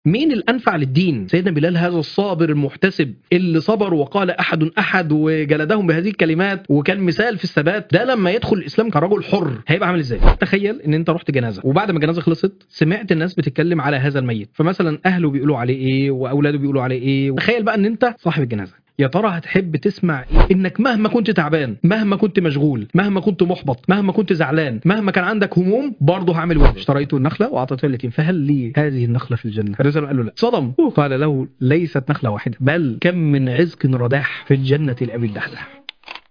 مين الانفع للدين سيدنا بلال هذا الصابر المحتسب اللي صبر وقال احد احد وجلدهم بهذه الكلمات وكان مثال في الثبات ده لما يدخل الاسلام كرجل حر هيبقى عامل ازاي تخيل ان انت رحت جنازه وبعد ما الجنازه خلصت سمعت الناس بتتكلم على هذا الميت فمثلا اهله بيقولوا عليه ايه واولاده بيقولوا عليه ايه تخيل بقى ان انت صاحب الجنازه يا ترى هتحب تسمع ايه انك مهما كنت تعبان مهما كنت مشغول مهما كنت محبط مهما كنت زعلان مهما كان عندك هموم برضه هعمل ورد اشتريت النخله واعطيتها اليتيم فهل لي هذه النخله في الجنه الرسول قال له لا صدم قال له ليست نخله واحده بل كم من عزق رداح في الجنه لابي الدحداح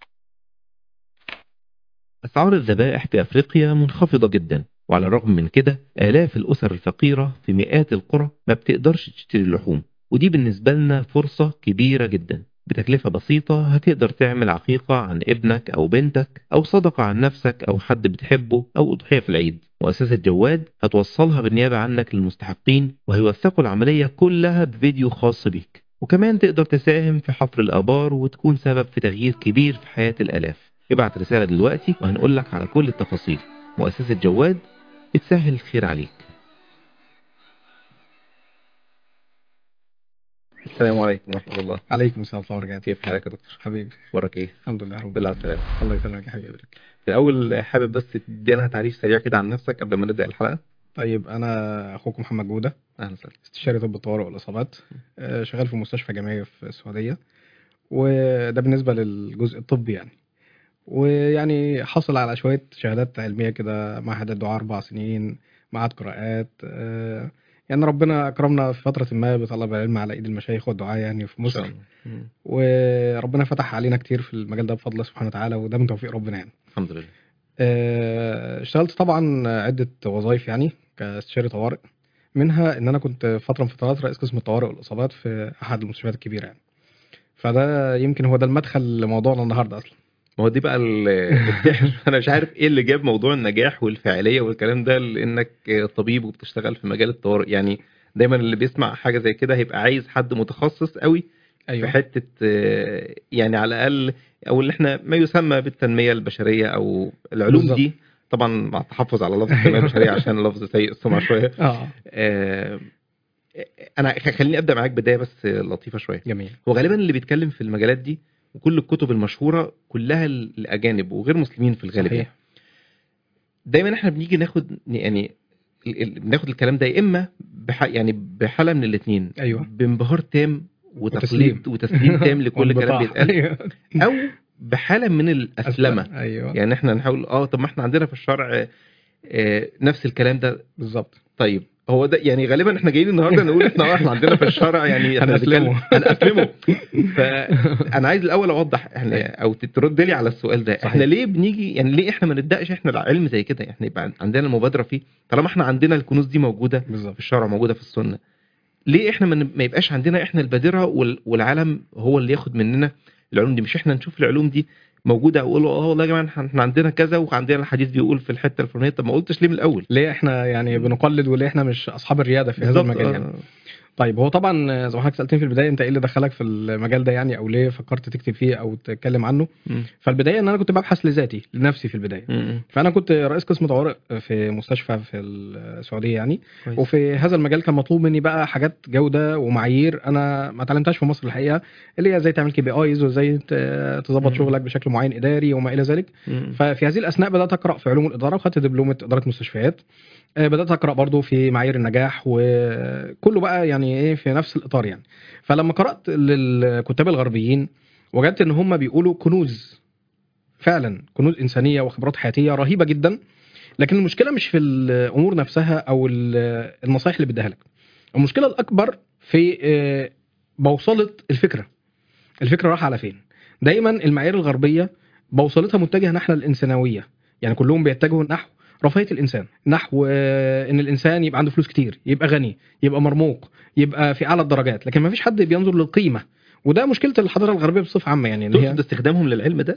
أسعار الذبائح في أفريقيا منخفضة جدا وعلى الرغم من كده آلاف الأسر الفقيرة في مئات القرى ما بتقدرش تشتري اللحوم ودي بالنسبة لنا فرصة كبيرة جدا بتكلفة بسيطة هتقدر تعمل عقيقة عن ابنك أو بنتك أو صدقة عن نفسك أو حد بتحبه أو أضحية في العيد مؤسسة جواد هتوصلها بالنيابة عنك للمستحقين وهيوثقوا العملية كلها بفيديو خاص بيك وكمان تقدر تساهم في حفر الآبار وتكون سبب في تغيير كبير في حياة الآلاف ابعت رسالة دلوقتي وهنقول لك على كل التفاصيل مؤسسة جواد بتسهل الخير عليك السلام عليكم ورحمة الله عليكم السلام ورحمه الله وبركاته كيف حالك يا دكتور؟ حبيبي أخبارك إيه؟ الحمد لله رب بالله على السلامة الله يسلمك يا حبيبي في الأول حابب بس تدينا تعريف سريع كده عن نفسك قبل ما نبدأ الحلقة طيب انا اخوكم محمد جوده أهلا وسهلا استشاري طب الطوارئ والاصابات آه، شغال في مستشفى جامعي في السعوديه وده بالنسبه للجزء الطبي يعني ويعني حصل على شويه شهادات علميه كده معهد الدعاء اربع سنين معهد قراءات آه، يعني ربنا اكرمنا في فتره ما بطلب العلم على ايد المشايخ والدعاء يعني في إن شاء مصر الله. مم. وربنا فتح علينا كتير في المجال ده بفضل الله سبحانه وتعالى وده من توفيق ربنا يعني الحمد لله آه، اشتغلت طبعا عدة وظائف يعني كاستشاري طوارئ منها ان انا كنت فترة من فترات رئيس قسم الطوارئ والاصابات في احد المستشفيات الكبيرة يعني فده يمكن هو ده المدخل لموضوعنا النهارده اصلا ما هو دي بقى ال- السحر انا مش عارف ايه اللي جاب موضوع النجاح والفاعليه والكلام ده لانك طبيب وبتشتغل في مجال الطوارئ يعني دايما اللي بيسمع حاجه زي كده هيبقى عايز حد متخصص قوي في حته آه، يعني على الاقل او اللي احنا ما يسمى بالتنميه البشريه او العلوم بالظبط. دي طبعا مع التحفظ على لفظ التنميه البشريه عشان لفظ سيء السمعه شويه اه آه، انا خليني ابدا معاك بدايه بس لطيفه شويه جميل هو غالبا اللي بيتكلم في المجالات دي وكل الكتب المشهوره كلها الاجانب وغير مسلمين في الغالب يعني. صحيح دايما احنا بنيجي ناخد يعني ال- ال- بناخد الكلام ده يا اما بح يعني بحاله من الاثنين ايوه بانبهار تام وتسليم. وتقليد وتسليم تام لكل كلام والبطاحة. بيتقال أيوه. او بحاله من الاسلمه ايوه يعني احنا نحاول اه طب ما احنا عندنا في الشرع آه، نفس الكلام ده بالظبط طيب هو ده يعني غالبا احنا جايين النهارده نقول احنا اه احنا عندنا في الشرع يعني احنا هنأسلمه. بنتكلم- هنأسلمه فانا عايز الاول اوضح احنا او ترد لي على السؤال ده صحيح. احنا ليه بنيجي يعني ليه احنا ما نبداش احنا العلم زي كده احنا يبقى عندنا المبادره فيه طالما احنا عندنا الكنوز دي موجوده بالظبط في الشرع موجوده في السنه ليه احنا ما ن- ما يبقاش عندنا احنا البادره وال- والعالم هو اللي ياخد مننا العلوم دي مش احنا نشوف العلوم دي موجوده واقول اه والله يا جماعه احنا إحنا عندنا كذا وعندنا الحديث بيقول في الحته الفلانيه طب ما قلتش ليه من الاول ليه احنا يعني بنقلد وليه احنا مش اصحاب الرياده في هذا بالظبط، المجال آه. يعني طيب هو طبعا زي ما حضرتك سالتني في البدايه انت ايه اللي دخلك في المجال ده يعني او ليه فكرت تكتب فيه او تتكلم عنه مم. فالبدايه ان انا كنت ببحث لذاتي لنفسي في البدايه مم. فانا كنت رئيس قسم طوارئ في مستشفى في السعوديه يعني كويس. وفي هذا المجال كان مطلوب مني بقى حاجات جوده ومعايير انا ما اتعلمتهاش في مصر الحقيقه اللي هي ازاي تعمل كي بي ايز وازاي ت- تظبط مم. شغلك بشكل معين اداري وما الى ذلك مم. ففي هذه الاثناء بدات اقرا في علوم الاداره وخدت دبلومه اداره مستشفيات آه، بدات اقرا برضو في معايير النجاح وكله بقى يعني ايه في نفس الاطار يعني فلما قرات للكتاب الغربيين وجدت ان هم بيقولوا كنوز فعلا كنوز انسانيه وخبرات حياتيه رهيبه جدا لكن المشكله مش في الامور نفسها او ال- النصائح اللي بيديها لك المشكله الاكبر في آه، بوصله الفكره الفكره رايحه على فين دايما المعايير الغربيه بوصلتها متجهه نحو الانسانويه يعني كلهم بيتجهوا نحو رفاهيه الانسان نحو آه، ان الانسان يبقى عنده فلوس كتير يبقى غني يبقى مرموق يبقى في اعلى الدرجات لكن ما فيش حد بينظر للقيمه وده مشكله الحضاره الغربيه بصفه عامه يعني ان هي تقصد استخدامهم للعلم ده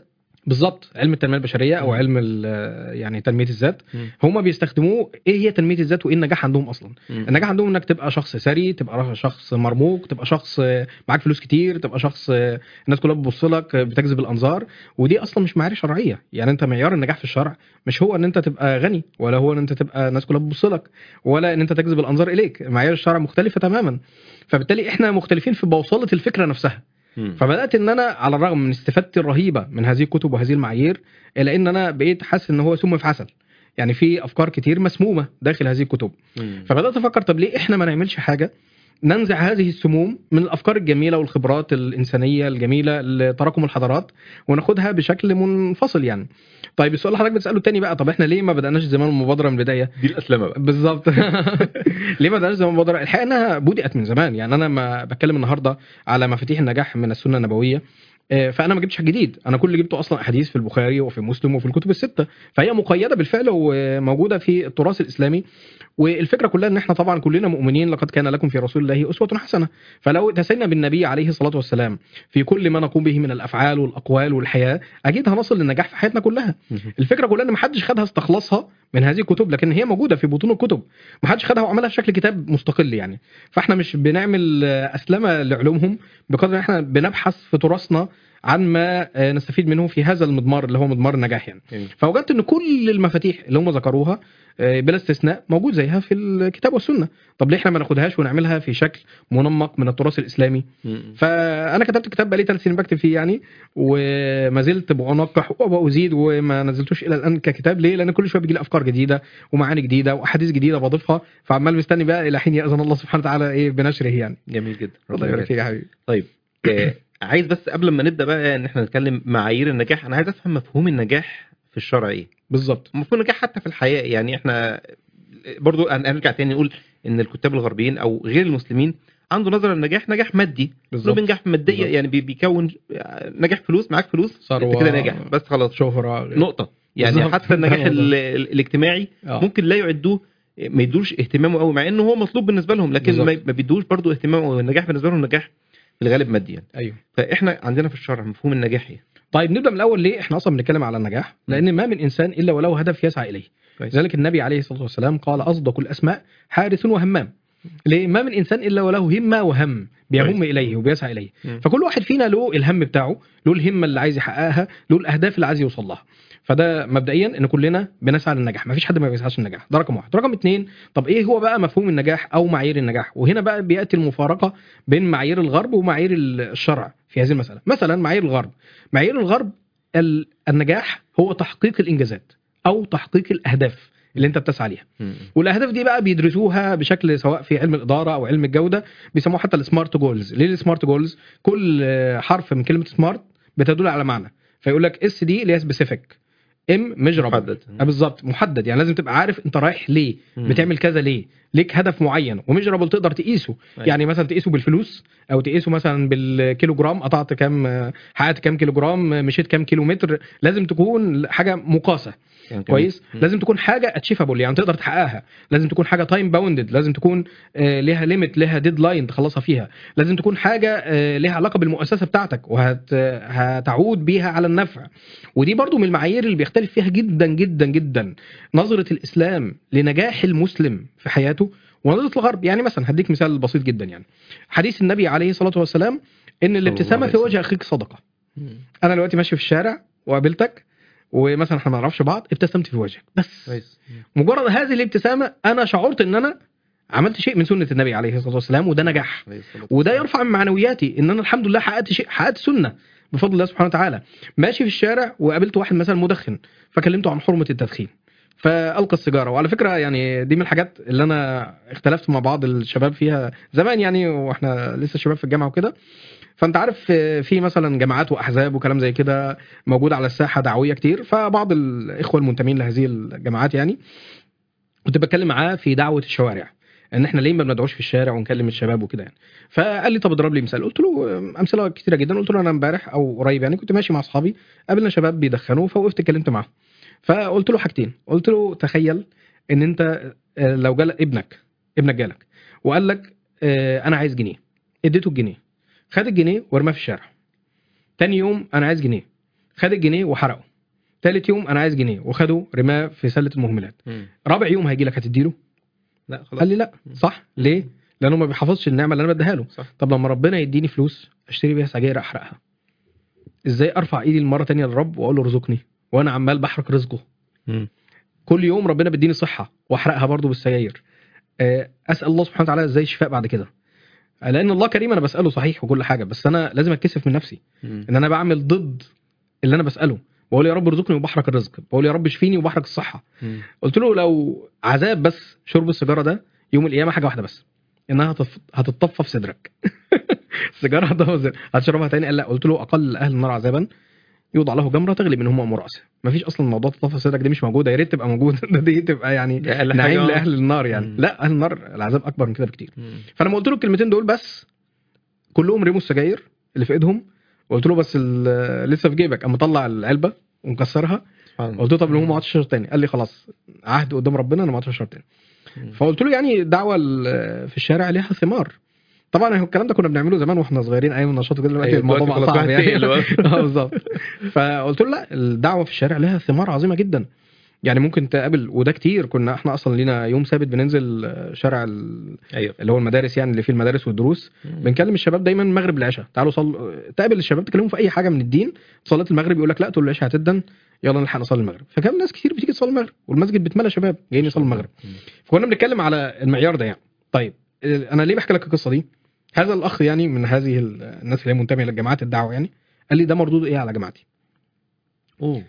بالظبط علم التنميه البشريه او مم. علم ال- يعني تنميه الذات مم. هم بيستخدموه ايه هي تنميه الذات وايه النجاح عندهم اصلا مم. النجاح عندهم انك تبقى شخص ثري تبقى شخص مرموق تبقى شخص معاك فلوس كتير تبقى شخص الناس كلها بتبص لك بتجذب الانظار ودي اصلا مش معايير شرعيه يعني انت معيار النجاح في الشرع مش هو ان انت تبقى غني ولا هو ان انت تبقى الناس كلها بتبص لك ولا ان انت تجذب الانظار اليك معايير الشرع مختلفه تماما فبالتالي احنا مختلفين في بوصله الفكره نفسها مم. فبدات ان انا على الرغم من استفادتي الرهيبه من هذه الكتب وهذه المعايير الا ان انا بقيت حاسس ان هو سم في عسل يعني في افكار كتير مسمومه داخل هذه الكتب مم. فبدات افكر طب ليه احنا ما نعملش حاجه ننزع هذه السموم من الافكار الجميله والخبرات الانسانيه الجميله لتراكم الحضارات وناخدها بشكل منفصل يعني طيب السؤال اللي حضرتك بتساله التاني بقى طب احنا ليه ما بداناش زمان المبادره من البدايه دي الاسلامه بقى بالظبط ليه ما بداناش زمان المبادره الحقيقه انها بدات من زمان يعني انا ما بتكلم النهارده على مفاتيح النجاح من السنه النبويه آه، فانا ما جبتش حاجه جديد انا كل اللي جبته اصلا احاديث في البخاري وفي مسلم وفي الكتب السته فهي مقيده بالفعل وموجوده في التراث الاسلامي والفكره كلها ان احنا طبعا كلنا مؤمنين لقد كان لكم في رسول الله اسوه حسنه فلو اتسينا بالنبي عليه الصلاه والسلام في كل ما نقوم به من الافعال والاقوال والحياه اكيد هنصل للنجاح في حياتنا كلها مم. الفكره كلها ان محدش خدها استخلصها من هذه الكتب لكن هي موجوده في بطون الكتب محدش خدها وعملها في شكل كتاب مستقل يعني فاحنا مش بنعمل آه، اسلمه لعلومهم بقدر ما احنا بنبحث في تراثنا عن ما آه، نستفيد منه في هذا المضمار اللي هو مضمار النجاح يعني جميل. فوجدت ان كل المفاتيح اللي هم ذكروها آه، بلا استثناء موجود زيها في الكتاب والسنه طب ليه احنا ما ناخدهاش ونعملها في شكل منمق من التراث الاسلامي مم. فانا كتبت كتاب بقالي ثلاث سنين بكتب فيه يعني وما زلت بنقح وازيد وما نزلتوش الى الان ككتاب ليه؟ لان كل شويه بيجي لي افكار جديده ومعاني جديده واحاديث جديده بضيفها فعمال مستني بقى الى حين ياذن الله سبحانه وتعالى ايه بنشره يعني جميل جدا الله يبارك فيك يا حبيبي طيب آه، عايز بس قبل ما نبدا بقى ان احنا نتكلم معايير النجاح انا عايز افهم مفهوم النجاح في الشرع ايه بالظبط مفهوم النجاح حتى في الحياه يعني احنا برضو هن- هنرجع تاني نقول ان الكتاب الغربيين او غير المسلمين عنده نظره النجاح نجاح مادي انه بالظبط بينجح ماديا بالظبط. يعني بي- بيكون نجاح فلوس معاك فلوس ثروة. انت كده ناجح بس خلاص شهره نقطه يعني بالظبط. حتى النجاح ده الموضوع. ال- ال- الاجتماعي آه. ممكن لا يعدوه ما يدوش اهتمامه قوي مع انه هو مطلوب بالنسبه لهم لكن ما بالظبط. ما بيدوش برضه اهتمام والنجاح بالنسبه لهم نجاح في الغالب مادي يعني ايوه فاحنا عندنا في الشرع مفهوم النجاح ايه طيب نبدا من الاول ليه احنا اصلا بنتكلم على النجاح لان ما من انسان الا وله هدف يسعى اليه كويس. لذلك النبي عليه الصلاه والسلام قال اصدق الاسماء حارس وهمام ليه ما من انسان الا وله همه وهم بيهم كويس. اليه وبيسعى اليه مم. فكل واحد فينا له الهم بتاعه له الهمه اللي عايز يحققها له الاهداف اللي عايز يوصل لها فده مبدئيا ان كلنا بنسعى للنجاح مفيش حد ما بيسعاش للنجاح ده رقم واحد رقم اتنين طب ايه هو بقى مفهوم النجاح او معايير النجاح وهنا بقى بياتي المفارقه بين معايير الغرب ومعايير الشرع في هذه المساله مثلا معايير الغرب معايير الغرب ال- النجاح هو تحقيق الانجازات او تحقيق الاهداف اللي انت بتسعى ليها مم. والاهداف دي بقى بيدرسوها بشكل سواء في علم الاداره او علم الجوده بيسموها حتى السمارت جولز ليه السمارت جولز كل آه، حرف من كلمه سمارت بتدل على معنى فيقول لك اس دي اللي هي سبيسيفيك ام ميجرابل محدد آه بالظبط محدد يعني لازم تبقى عارف انت رايح ليه مم. بتعمل كذا ليه ليك هدف معين وميجرابل تقدر تقيسه أيوة. يعني مثلا تقيسه بالفلوس او تقيسه مثلا بالكيلو جرام قطعت كام آه، حققت كام كيلو جرام آه، مشيت كام كيلو متر لازم تكون حاجه مقاسه يعني كويس مم. لازم تكون حاجه اتشيفابل يعني تقدر تحققها لازم تكون حاجه تايم باوندد لازم تكون آه، ليها ليميت ليها ديدلاين تخلصها فيها لازم تكون حاجه آه، ليها علاقه بالمؤسسه بتاعتك وهتعود بيها على النفع ودي برضو من المعايير اللي بيختلف فيها جدا جدا جدا نظره الاسلام لنجاح المسلم في حياته ونظره الغرب يعني مثلا هديك مثال بسيط جدا يعني حديث النبي عليه الصلاه والسلام ان الابتسامه عليه في وسلم. وجه اخيك صدقه مم. انا دلوقتي ماشي في الشارع وقابلتك ومثلا احنا ما نعرفش بعض ابتسمت في وجهك بس كويس مجرد هذه الابتسامه انا شعرت ان انا عملت شيء من سنه النبي عليه الصلاه والسلام وده نجاح عليه الصلاة وده والسلام. يرفع من معنوياتي ان انا الحمد لله حققت شيء حققت سنه بفضل الله سبحانه وتعالى ماشي في الشارع وقابلت واحد مثلا مدخن فكلمته عن حرمه التدخين فالقى السيجاره وعلى فكره يعني دي من الحاجات اللي انا اختلفت مع بعض الشباب فيها زمان يعني واحنا لسه شباب في الجامعه وكده فانت عارف في مثلا جماعات واحزاب وكلام زي كده موجود على الساحه دعويه كتير فبعض الاخوه المنتمين لهذه الجماعات يعني كنت بتكلم معاه في دعوه الشوارع ان احنا ليه ما بندعوش في الشارع ونكلم الشباب وكده يعني فقال لي طب اضرب لي مثال قلت له امثله كتيره جدا قلت له انا امبارح او قريب يعني كنت ماشي مع اصحابي قابلنا شباب بيدخنوا فوقفت اتكلمت معاهم فقلت له حاجتين قلت له تخيل ان انت آه، لو جال ابنك ابنك جالك وقال لك آه، انا عايز جنيه اديته الجنيه خد الجنيه ورماه في الشارع تاني يوم انا عايز جنيه خد الجنيه وحرقه ثالث يوم انا عايز جنيه وخده رماه في سله المهملات مم. رابع يوم هيجي لك هتديله لا خلاص قال لي لا صح ليه لانه ما بيحافظش النعمه اللي انا بديها له صح طب لما ربنا يديني فلوس اشتري بيها سجاير احرقها ازاي ارفع ايدي المره تانية للرب واقول له ارزقني وانا عمال بحرق رزقه مم. كل يوم ربنا بيديني صحه واحرقها برضه بالسجاير آه، اسال الله سبحانه وتعالى ازاي الشفاء بعد كده آه، لان الله كريم انا بساله صحيح وكل حاجه بس انا لازم اتكسف من نفسي مم. ان انا بعمل ضد اللي انا بساله بقول يا رب ارزقني وبحرق الرزق بقول يا رب اشفيني وبحرق الصحه مم. قلت له لو عذاب بس شرب السيجاره ده يوم القيامه حاجه واحده بس انها هتف- هتتطفى في صدرك السيجاره هتطفى في صدرك. هتشربها تاني قال لا قلت له اقل اهل النار عذابا يوضع له جمره تغلي منهم امر راسه مفيش اصلا موضوع تطفى في صدرك دي مش موجوده يا ريت تبقى موجوده ده دي تبقى يعني ده أقل نعيم حاجة. لاهل النار يعني مم. لا اهل النار العذاب اكبر من كده بكتير مم. فلما قلت له الكلمتين دول بس كلهم رموا السجاير اللي في ايدهم وقلت له بس ال- لسه في جيبك اما طلع العلبه ومكسرها سبحان الله. قلت له طب لو ما عادش اشرب تاني قال لي خلاص عهد قدام ربنا انا ما عادش اشرب تاني مم. فقلت له يعني الدعوه ال- في الشارع ليها ثمار طبعا هو الكلام ده كنا بنعمله زمان واحنا صغيرين ايام النشاط وكده دلوقتي أيوة، الموضوع دلوقتي بقى خلاص صعب واحد يعني تقل بقى. اه بالظبط فقلت له لا الدعوه في الشارع لها ثمار عظيمه جدا يعني ممكن تقابل وده كتير كنا احنا اصلا لينا يوم ثابت بننزل شارع ال- ايوه اللي هو المدارس يعني اللي فيه المدارس والدروس مم. بنكلم الشباب دايما المغرب العشاء تعالوا صل تقابل الشباب تكلمهم في اي حاجه من الدين صلاه المغرب يقول لك لا تقول له العشاء هتدن يلا نلحق نصلي المغرب فكان ناس كتير بتيجي تصلي المغرب والمسجد بيتملى شباب جايين يصلوا المغرب مم. فكنا بنتكلم على المعيار ده يعني طيب انا ليه بحكي لك القصه دي هذا الاخ يعني من هذه ال- الناس اللي هي منتميه لجماعات الدعوه يعني قال لي ده مردود ايه على جماعتي اوه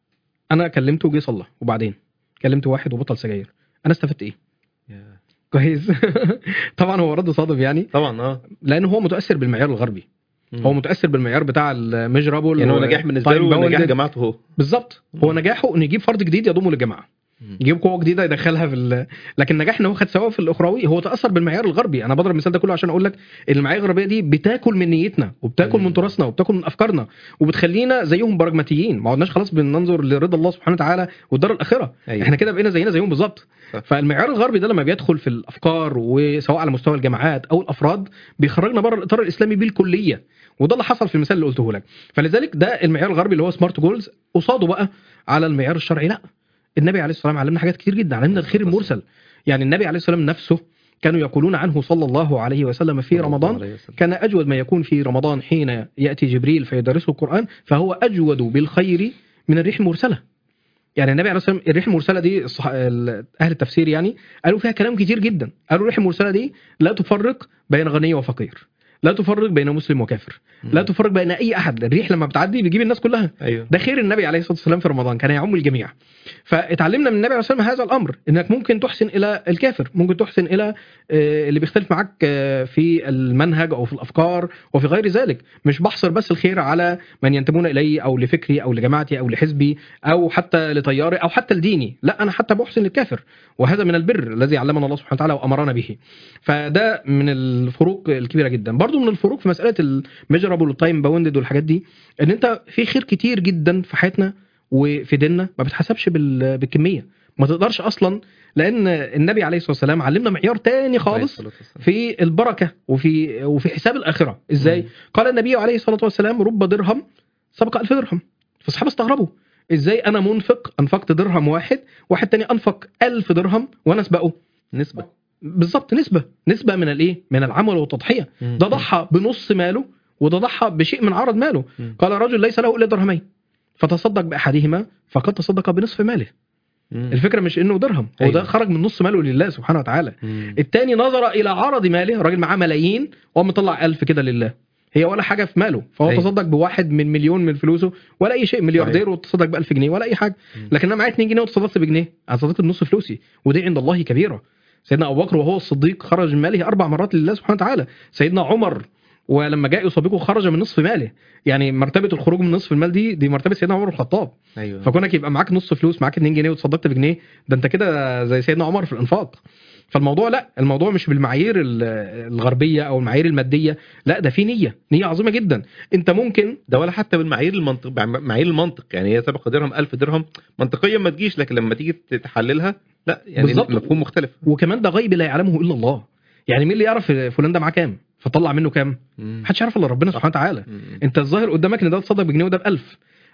انا كلمته وجه صلى وبعدين كلمت واحد وبطل سجاير انا استفدت ايه يا. كويس طبعا هو رد صادم يعني طبعا اه لان هو متاثر بالمعيار الغربي مم. هو متاثر بالمعيار بتاع الميجرابل يعني هو نجاح بالنسبه له نجاح جماعته هو بالظبط هو نجاحه انه يجيب فرد جديد يضمه للجماعه مم. يجيب قوه جديده يدخلها في ال... لكن نجاح ان هو خد ثواب في الاخروي هو تاثر بالمعيار الغربي انا بضرب المثال ده كله عشان اقول لك ان المعايير الغربيه دي بتاكل من نيتنا وبتاكل مم. من تراثنا وبتاكل من افكارنا وبتخلينا زيهم براجماتيين ما عدناش خلاص بننظر لرضا الله سبحانه وتعالى والدار الاخره أيوة. احنا كده بقينا زينا زيهم بالظبط صح. فالمعيار الغربي ده لما بيدخل في الافكار وسواء على مستوى الجامعات او الافراد بيخرجنا بره الاطار الاسلامي بالكليه وده اللي حصل في المثال اللي قلته لك فلذلك ده المعيار الغربي اللي هو سمارت جولز قصاده بقى على المعيار الشرعي لا النبي عليه الصلاه والسلام علمنا حاجات كتير جدا علمنا الخير المرسل يعني النبي عليه الصلاه والسلام نفسه كانوا يقولون عنه صلى الله عليه وسلم في صلى الله رمضان عليه وسلم. كان أجود ما يكون في رمضان حين يأتي جبريل فيدرسه القرآن فهو أجود بالخير من الريح المرسلة يعني النبي عليه الصلاة والسلام الريح المرسلة دي الصح... ال- أهل التفسير يعني قالوا فيها كلام كتير جدا قالوا الريح المرسلة دي لا تفرق بين غني وفقير لا تفرق بين مسلم وكافر لا تفرق بين أي أحد الريح لما بتعدي بتجيب الناس كلها ايوه ده خير النبي عليه الصلاه والسلام في رمضان كان يعم الجميع فاتعلمنا من النبي عليه الصلاه والسلام هذا الامر انك ممكن تحسن الى الكافر ممكن تحسن الى آه، اللي بيختلف معاك آه، في المنهج او في الافكار وفي غير ذلك مش بحصر بس الخير على من ينتمون الي او لفكري او لجماعتي او لحزبي او حتى لتياري او حتى لديني لا انا حتى بحسن للكافر وهذا من البر الذي علمنا الله سبحانه وتعالى وامرنا به فده من الفروق الكبيره جدا برضو من الفروق في مساله الميجرابل والتايم باوندد والحاجات دي ان انت في خير كتير جدا في حياتنا وفي ديننا ما بتحسبش بال- بالكميه ما تقدرش اصلا لان النبي عليه الصلاه والسلام علمنا معيار تاني خالص عليه الصلاة والسلام. في البركه وفي وفي حساب الاخره ازاي مم. قال النبي عليه الصلاه والسلام رب درهم سبق ألف درهم فالصحابه استغربوا ازاي انا منفق انفقت درهم واحد واحد تاني انفق ألف درهم وانا اسبقه نسبه بالظبط نسبه نسبه من الايه من العمل والتضحيه مم. ده ضحى بنص ماله وده ضحى بشيء من عرض ماله مم. قال رجل ليس له الا درهمين فتصدق باحدهما فقد تصدق بنصف ماله مم. الفكره مش انه درهم هو ده أيوة. خرج من نص ماله لله سبحانه وتعالى مم. التاني نظر الى عرض ماله راجل معاه ملايين وقام مطلع ألف كده لله هي ولا حاجه في ماله فهو أيوة. تصدق بواحد من مليون من فلوسه ولا اي شيء ملياردير وتصدق ب 1000 جنيه ولا اي حاجه مم. لكن انا معايا 2 جنيه وتصدقت بجنيه انا تصدقت بنص فلوسي ودي عند الله كبيره سيدنا ابو بكر وهو الصديق خرج من ماله اربع مرات لله سبحانه وتعالى سيدنا عمر ولما جاء يسابقه خرج من نصف ماله يعني مرتبه الخروج من نصف المال دي دي مرتبه سيدنا عمر بن الخطاب ايوه فكونك يبقى معاك نص فلوس معاك 2 جنيه وتصدقت بجنيه ده انت كده زي سيدنا عمر في الانفاق فالموضوع لا الموضوع مش بالمعايير ال- الغربيه او المعايير الماديه لا ده في نيه نيه عظيمه جدا انت ممكن ده ولا حتى بالمعايير المنطق معايير المنطق يعني هي سبق درهم 1000 درهم منطقيا ما تجيش لكن لما تيجي تحللها لا يعني بالظبط. مفهوم مختلف وكمان ده غيب لا يعلمه الا الله يعني مين اللي يعرف فلان ده معاه كام فطلع منه كام مم. محدش يعرف الا ربنا سبحانه وتعالى مم. انت الظاهر قدامك ان ده تصدق بجنيه وده ب 1000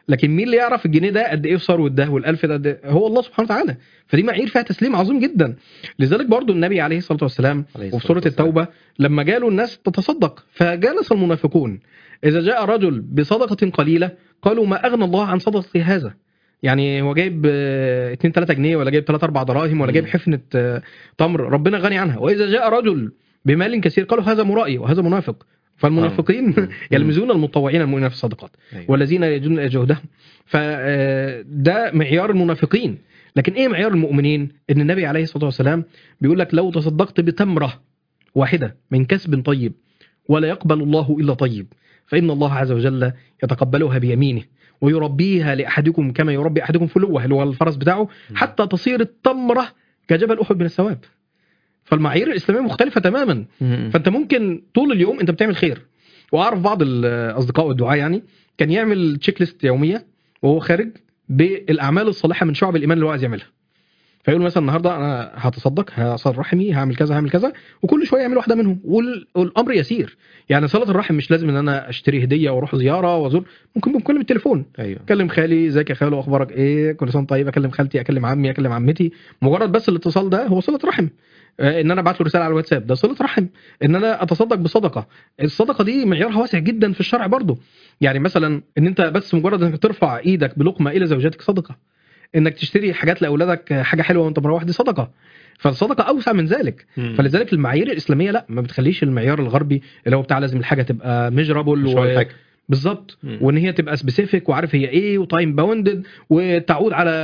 لكن مين اللي يعرف الجنيه ده قد ايه في ثروه ده والالف ده قد إيه؟ هو الله سبحانه وتعالى فدي معايير فيها تسليم عظيم جدا لذلك برضو النبي عليه الصلاه والسلام عليه وفي الصلاة سوره والسلام. التوبه لما جاله الناس تتصدق فجلس المنافقون اذا جاء رجل بصدقه قليله قالوا ما اغنى الله عن صدقه هذا يعني هو جايب 2 3 جنيه ولا جايب 3 4 دراهم ولا جايب مم. حفنه آه، تمر ربنا غني عنها واذا جاء رجل بمال كثير قالوا هذا مرائي وهذا منافق فالمنافقين مم. يلمزون المطوعين المؤمنين في الصدقات أيوة. والذين يجدون جهدهم فده معيار المنافقين لكن ايه معيار المؤمنين ان النبي عليه الصلاه والسلام بيقول لك لو تصدقت بتمره واحده من كسب طيب ولا يقبل الله الا طيب فان الله عز وجل يتقبلها بيمينه ويربيها لاحدكم كما يربي احدكم فلوه اللي هو الفرس بتاعه حتى تصير التمره كجبل احد من الثواب فالمعايير الاسلاميه مختلفه تماما مم. فانت ممكن طول اليوم انت بتعمل خير واعرف بعض الاصدقاء والدعاء يعني كان يعمل تشيك ليست يوميه وهو خارج بالاعمال الصالحه من شعب الايمان اللي هو عايز يعملها فيقول مثلا النهارده انا هتصدق هصل رحمي هعمل كذا هعمل كذا وكل شويه يعمل واحده منهم وال- والامر يسير يعني صله الرحم مش لازم ان انا اشتري هديه واروح زياره وازور ممكن بكلم التليفون ايوه اكلم خالي ازيك يا خالو اخبارك ايه كل سنه وأنت طيب اكلم خالتي اكلم عمي اكلم عمتي مجرد بس الاتصال ده هو صله رحم آه، ان انا ابعت له رساله على الواتساب ده صله رحم ان انا اتصدق بصدقه الصدقه دي معيارها واسع جدا في الشرع برضه يعني مثلا ان انت بس مجرد انك ترفع ايدك بلقمه الى زوجتك صدقه انك تشتري حاجات لاولادك حاجه حلوه وانت مروح دي صدقه فالصدقه اوسع من ذلك مم. فلذلك المعايير الاسلاميه لا ما بتخليش المعيار الغربي اللي هو بتاع لازم الحاجه تبقى ميجرابل مش هو الحاجة. بالظبط مم. وان هي تبقى سبيسيفيك وعارف هي ايه وتايم باوندد وتعود على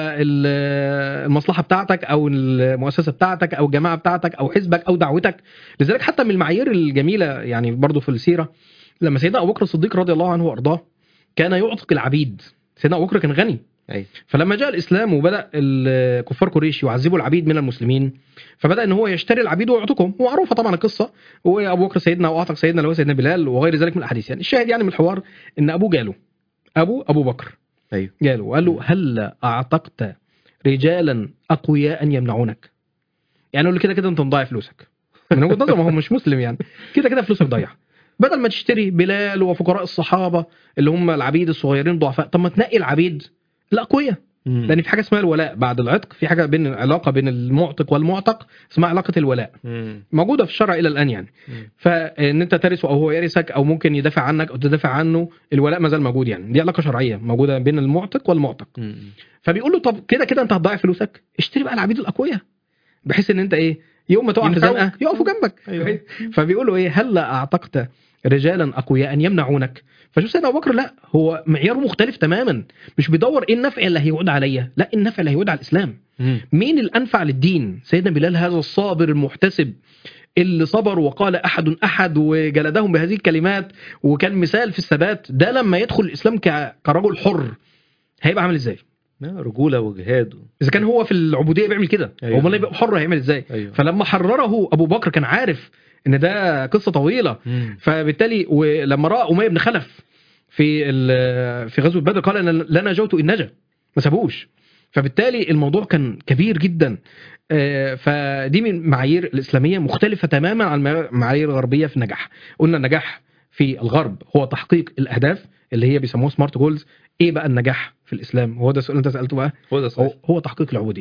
ال- المصلحه بتاعتك او المؤسسه بتاعتك او الجماعه بتاعتك او حزبك او دعوتك لذلك حتى من المعايير الجميله يعني برضو في السيره لما سيدنا ابو بكر الصديق رضي الله عنه وارضاه كان يعتق العبيد سيدنا ابو بكر كان غني ايوه فلما جاء الاسلام وبدا ال- كفار قريش يعذبوا العبيد من المسلمين فبدا ان هو يشتري العبيد ويعتقهم ومعروفه طبعا القصه وابو بكر سيدنا واعتق سيدنا اللي هو سيدنا بلال وغير ذلك من الاحاديث يعني الشاهد يعني من الحوار ان ابوه جاله ابو ابو بكر ايوه جاله وقال له هل اعتقت رجالا اقوياء يمنعونك يعني قال له كده كده انت مضيع فلوسك من وجهه نظره ما هو مش مسلم يعني كده كده فلوسك ضايعه بدل ما تشتري بلال وفقراء الصحابه اللي هم العبيد الصغيرين الضعفاء طب ما تنقي العبيد الاقوياء مم. لان في حاجه اسمها الولاء بعد العتق في حاجه بين علاقه بين المعتق والمعتق اسمها علاقه الولاء مم. موجوده في الشرع الى الان يعني مم. فان انت ترثه او هو يرثك او ممكن يدافع عنك او تدافع عنه الولاء ما زال موجود يعني دي علاقه شرعيه موجوده بين المعتق والمعتق مم. فبيقول له طب كده كده انت هتضيع فلوسك اشتري بقى العبيد الاقوياء بحيث ان انت ايه يوم ما تقع في ينفعوك. زنقه يقفوا جنبك أيوة. فبيقول له ايه هل اعتقت رجالا اقوياء يمنعونك فشوف سيدنا ابو بكر لا هو معياره مختلف تماما مش بيدور ايه النفع اللي هيعود عليا لا النفع اللي هيعود على الاسلام مم. مين الانفع للدين سيدنا بلال هذا الصابر المحتسب اللي صبر وقال احد احد وجلدهم بهذه الكلمات وكان مثال في الثبات ده لما يدخل الاسلام ك- كرجل حر هيبقى عامل ازاي آه، رجوله وجهاد اذا كان هو في العبوديه بيعمل كده أيوة. امال يبقى حر هيعمل ازاي ايوه فلما حرره ابو بكر كان عارف ان ده قصه طويله مم. فبالتالي ولما راى اميه بن خلف في ال- في غزوه بدر قال أنا لا نجوت ان نجا ما سابوش فبالتالي الموضوع كان كبير جدا آه، فدي من المعايير الاسلاميه مختلفه تماما عن المعايير الغربيه في النجاح قلنا النجاح في الغرب هو تحقيق الاهداف اللي هي بيسموها سمارت جولز ايه بقى النجاح في الاسلام هو ده السؤال اللي انت سالته بقى هو ده هو, صحيح هو تحقيق العبوديه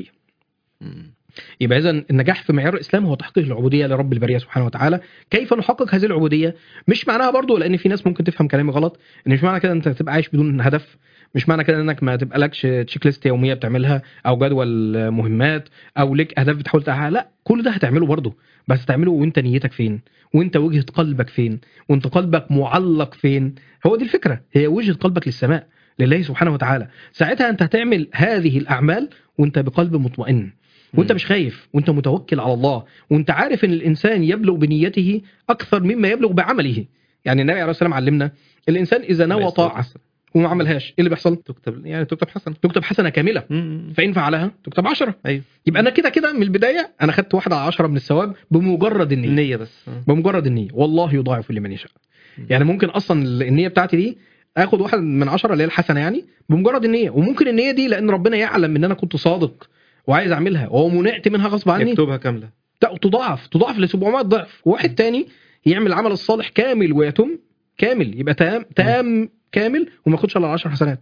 مم. يبقى اذا النجاح في معيار الاسلام هو تحقيق العبوديه لرب البريه سبحانه وتعالى كيف نحقق هذه العبوديه مش معناها برضو لان في ناس ممكن تفهم كلامي غلط ان مش معنى كده انت تبقى عايش بدون هدف مش معنى كده انك ما تبقى لكش تشيك ليست يوميه بتعملها او جدول مهمات او لك اهداف بتحاول تحققها لا كل ده هتعمله برضه بس تعمله وانت نيتك فين وانت وجهه قلبك فين وانت قلبك معلق فين هو دي الفكره هي وجهه قلبك للسماء لله سبحانه وتعالى ساعتها انت هتعمل هذه الاعمال وانت بقلب مطمئن وانت مم. مش خايف وانت متوكل على الله وانت عارف ان الانسان يبلغ بنيته اكثر مما يبلغ بعمله يعني النبي عليه الصلاه والسلام علمنا الانسان اذا عليه نوى الصلاة طاعه والسلام. وما عملهاش ايه اللي بيحصل تكتب يعني تكتب حسنه تكتب حسنه كامله مم. فان فعلها تكتب عشرة ايوه يبقى انا كده كده من البدايه انا خدت واحده على عشرة من الثواب بمجرد النيه النيه بس آه. بمجرد النيه والله يضاعف لمن يشاء مم. يعني ممكن اصلا النيه بتاعتي دي اخد واحد من عشرة اللي هي الحسنه يعني بمجرد النيه وممكن النيه دي لان ربنا يعلم ان انا كنت صادق وعايز اعملها وهو منعت منها غصب عني يكتبها كامله لا تضاعف تضاعف ل 700 ضعف واحد تاني يعمل العمل الصالح كامل ويتم كامل يبقى تام تام كامل وما ياخدش الا 10 حسنات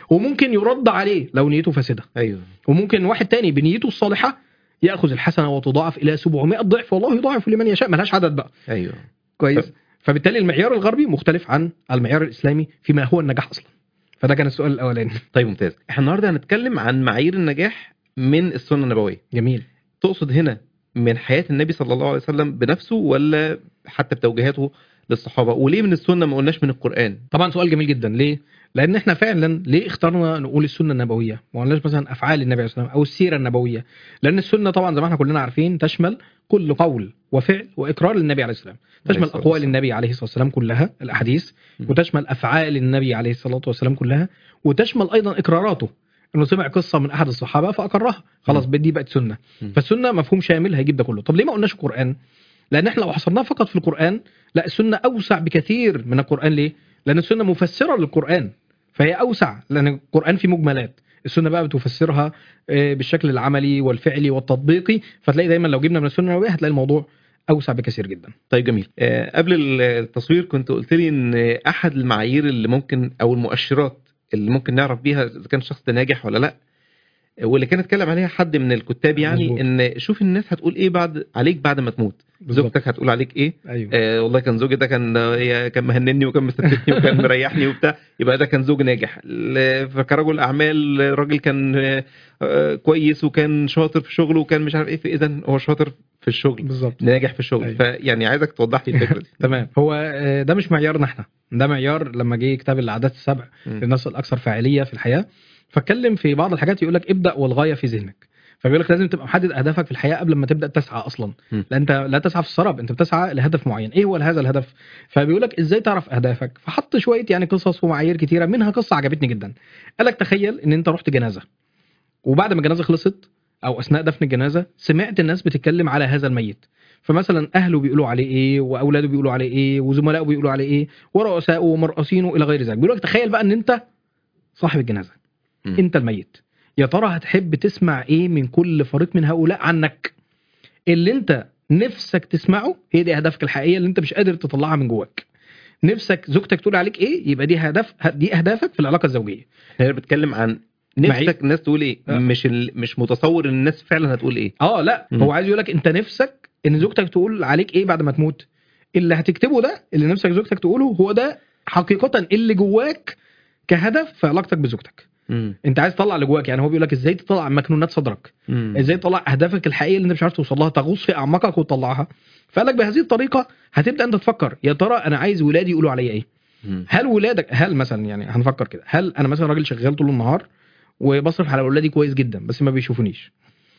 وممكن يرد عليه لو نيته فاسده ايوه وممكن واحد تاني بنيته الصالحه ياخذ الحسنه وتضاعف الى 700 ضعف والله يضاعف لمن يشاء ملهاش عدد بقى ايوه كويس فبالتالي المعيار الغربي مختلف عن المعيار الاسلامي فيما هو النجاح اصلا فده كان السؤال الاولاني طيب ممتاز احنا النهارده هنتكلم عن معايير النجاح من السنه النبويه جميل تقصد هنا من حياه النبي صلى الله عليه وسلم بنفسه ولا حتى بتوجيهاته للصحابه وليه من السنه ما قلناش من القران طبعا سؤال جميل جدا ليه لان احنا فعلا ليه اخترنا نقول السنه النبويه ما قلناش مثلا افعال النبي عليه الصلاه والسلام او السيره النبويه لان السنه طبعا زي ما احنا كلنا عارفين تشمل كل قول وفعل واقرار للنبي عليه السلام عليه تشمل الصلاة اقوال والسلام. النبي عليه الصلاه والسلام كلها الاحاديث م. وتشمل افعال النبي عليه الصلاه والسلام كلها وتشمل ايضا اقراراته انه سمع قصه من احد الصحابه فاقرها خلاص م. دي بقت سنه م. فالسنه مفهوم شامل هيجيب ده كله طب ليه ما قلناش القران لان احنا لو حصرناها فقط في القران لا السنه اوسع بكثير من القران ليه لان السنه مفسره للقران فهي اوسع لان القران فيه مجملات السنه بقى بتفسرها آه، بالشكل العملي والفعلي والتطبيقي فتلاقي دايما لو جبنا من السنه النبويه هتلاقي الموضوع اوسع بكثير جدا طيب جميل آه، قبل التصوير كنت قلت لي ان احد المعايير اللي ممكن او المؤشرات اللي ممكن نعرف بيها اذا كان الشخص ده ناجح ولا لا واللي كان اتكلم عليها حد من الكتاب يعني مظبوط. ان شوف الناس هتقول ايه بعد عليك بعد ما تموت زوجتك هتقول عليك ايه ايوه آه والله كان زوجي ده كان هي كان مهنني وكان مستفدني وكان مريحني وبتاع يبقى ده كان زوج ناجح ل- فكرجل اعمال راجل كان آه، آه، كويس وكان شاطر في شغله وكان مش عارف ايه فاذا هو شاطر في الشغل بالظبط ناجح في الشغل أيوة. فيعني عايزك توضح لي الفكره دي تمام هو آه، ده مش معيارنا احنا ده معيار لما جه كتاب العادات السبع مم. للناس الاكثر فاعليه في الحياه فاتكلم في بعض الحاجات يقول لك ابدا والغايه في ذهنك فبيقول لك لازم تبقى محدد اهدافك في الحياه قبل ما تبدا تسعى اصلا مم. لا انت لا تسعى في السراب انت بتسعى لهدف معين ايه هو هذا الهدف فبيقول لك ازاي تعرف اهدافك فحط شويه يعني قصص ومعايير كتيره منها قصه عجبتني جدا قال لك تخيل ان انت رحت جنازه وبعد ما الجنازه خلصت او اثناء دفن الجنازه سمعت الناس بتتكلم على هذا الميت فمثلا اهله بيقولوا عليه ايه واولاده بيقولوا عليه ايه وزملائه بيقولوا عليه ايه ورؤسائه ومرؤسينه الى غير ذلك بيقول لك تخيل بقى ان انت صاحب الجنازه مم. انت الميت يا ترى هتحب تسمع ايه من كل فريق من هؤلاء عنك اللي انت نفسك تسمعه هي دي اهدافك الحقيقيه اللي انت مش قادر تطلعها من جواك نفسك زوجتك تقول عليك ايه يبقى دي هدف دي اهدافك في العلاقه الزوجيه احنا بنتكلم عن معي- نفسك الناس تقول ايه آه. مش ال... مش متصور ان الناس فعلا هتقول ايه اه لا مم. هو عايز يقول لك انت نفسك ان زوجتك تقول عليك ايه بعد ما تموت اللي هتكتبه ده اللي نفسك زوجتك تقوله هو ده حقيقه اللي جواك كهدف في علاقتك بزوجتك مم. انت عايز تطلع اللي جواك يعني هو بيقول لك ازاي تطلع مكنونات صدرك مم. ازاي تطلع اهدافك الحقيقيه اللي انت مش عارف توصل لها تغوص في اعماقك وتطلعها فقال لك بهذه الطريقه هتبدا انت تفكر يا ترى انا عايز ولادي يقولوا عليا ايه مم. هل ولادك هل مثلا يعني هنفكر كده هل انا مثلا راجل شغال طول النهار وبصرف على اولادي كويس جدا بس ما بيشوفونيش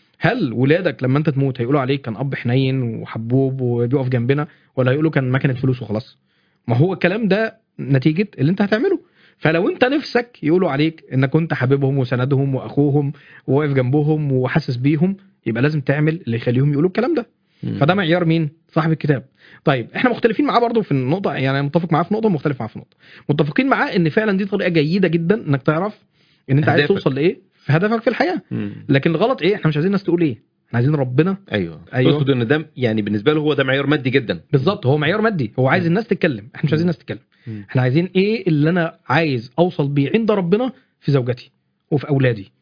هل ولادك لما انت تموت هيقولوا عليك كان اب حنين وحبوب وبيقف جنبنا ولا هيقولوا كان مكنه فلوس وخلاص ما هو الكلام ده نتيجه اللي انت هتعمله فلو انت نفسك يقولوا عليك انك كنت حبيبهم وسندهم واخوهم وواقف جنبهم وحاسس بيهم يبقى لازم تعمل اللي يخليهم يقولوا الكلام ده مم. فده معيار مين صاحب الكتاب طيب احنا مختلفين معاه برضه في النقطه يعني أنا متفق معاه في نقطه ومختلف معاه في نقطه متفقين معاه ان فعلا دي طريقه جيده جدا انك تعرف ان انت عايز أهدافك. توصل لايه في هدفك في الحياه مم. لكن الغلط ايه احنا مش عايزين الناس تقول ايه احنا عايزين ربنا ايوه أيوة. تقصد ان ده يعني بالنسبه له هو ده معيار مادي جدا بالظبط هو معيار مادي هو عايز الناس تتكلم احنا مش عايزين الناس تتكلم مم. احنا عايزين ايه اللي انا عايز اوصل بيه عند ربنا في زوجتي وفي اولادي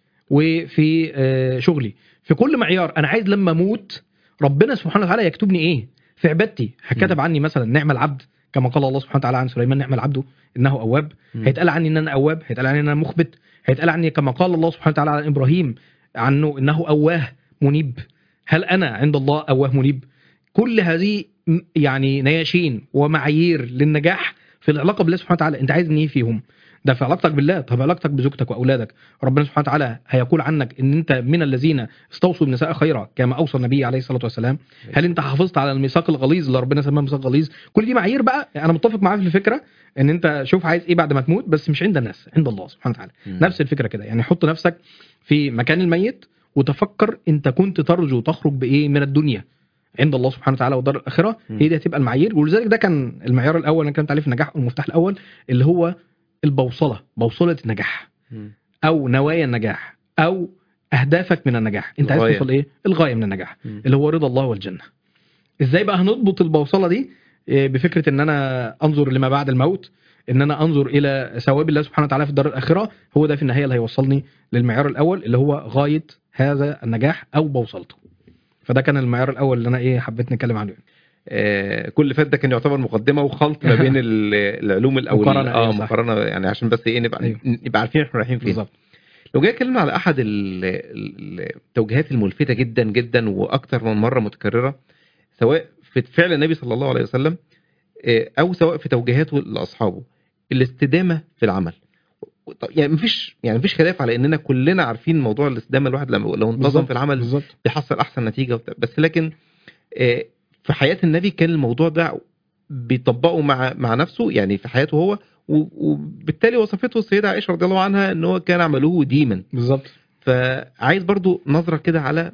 وفي آه، شغلي في كل معيار انا عايز لما اموت ربنا سبحانه وتعالى يكتبني ايه في عبادتي هكتب عني مثلا نعم العبد كما قال الله سبحانه وتعالى عن سليمان نعم العبد انه اواب مم. هيتقال عني ان انا اواب هيتقال عني ان انا مخبت هيتقال عني كما قال الله سبحانه وتعالى عن ابراهيم عنه انه اواه منيب هل انا عند الله اواه منيب كل هذه م- يعني نياشين ومعايير للنجاح في العلاقه بالله سبحانه وتعالى انت عايز ايه فيهم ده في علاقتك بالله طب علاقتك بزوجتك واولادك ربنا سبحانه وتعالى هيقول عنك ان انت من الذين استوصوا بالنساء خيرا كما اوصى النبي عليه الصلاه والسلام هل انت حافظت على الميثاق الغليظ اللي ربنا سماه ميثاق غليظ كل دي معايير بقى انا متفق معاه في الفكره ان انت شوف عايز ايه بعد ما تموت بس مش عند الناس عند الله سبحانه وتعالى مم. نفس الفكره كده يعني حط نفسك في مكان الميت وتفكر انت كنت ترجو تخرج بايه من الدنيا عند الله سبحانه وتعالى والدار الاخره مم. هي دي هتبقى المعايير ولذلك ده كان المعيار الاول اللي انا اتكلمت عليه في النجاح والمفتاح الاول اللي هو البوصله بوصله النجاح مم. او نوايا النجاح او اهدافك من النجاح انت عايز الغاية. توصل ايه الغايه من النجاح مم. اللي هو رضا الله والجنه ازاي بقى هنضبط البوصله دي إيه، بفكره ان انا انظر لما بعد الموت ان انا انظر الى ثواب الله سبحانه وتعالى في الدار الاخره هو ده في النهايه اللي هيوصلني للمعيار الاول اللي هو غايه هذا النجاح او بوصلته فده كان المعيار الاول اللي انا ايه حبيت نتكلم عنه يعني. آه، كل فات ده كان يعتبر مقدمه وخلط ما بين ال- العلوم الاول مقارنة، اه أيوة صح. مقارنه يعني عشان بس ايه نبقى أيوة. نبقى عارفين احنا رايحين فين بالظبط لو جاي اتكلم على احد ال- ال- التوجيهات الملفته جدا جدا واكثر من مره متكرره سواء في فعل النبي صلى الله عليه وسلم آه، او سواء في توجيهاته لاصحابه الاستدامه في العمل طب يعني مفيش يعني مفيش خلاف على اننا كلنا عارفين موضوع الاستدامه الواحد لما لو انتظم بالظبط، في العمل بالظبط بيحصل احسن نتيجه وبتاع. بس لكن آه، في حياه النبي كان الموضوع ده بيطبقه مع مع نفسه يعني في حياته هو و- وبالتالي وصفته السيده عائشه رضي الله عنها ان هو كان عمله ديما بالظبط فعايز برضو نظره كده على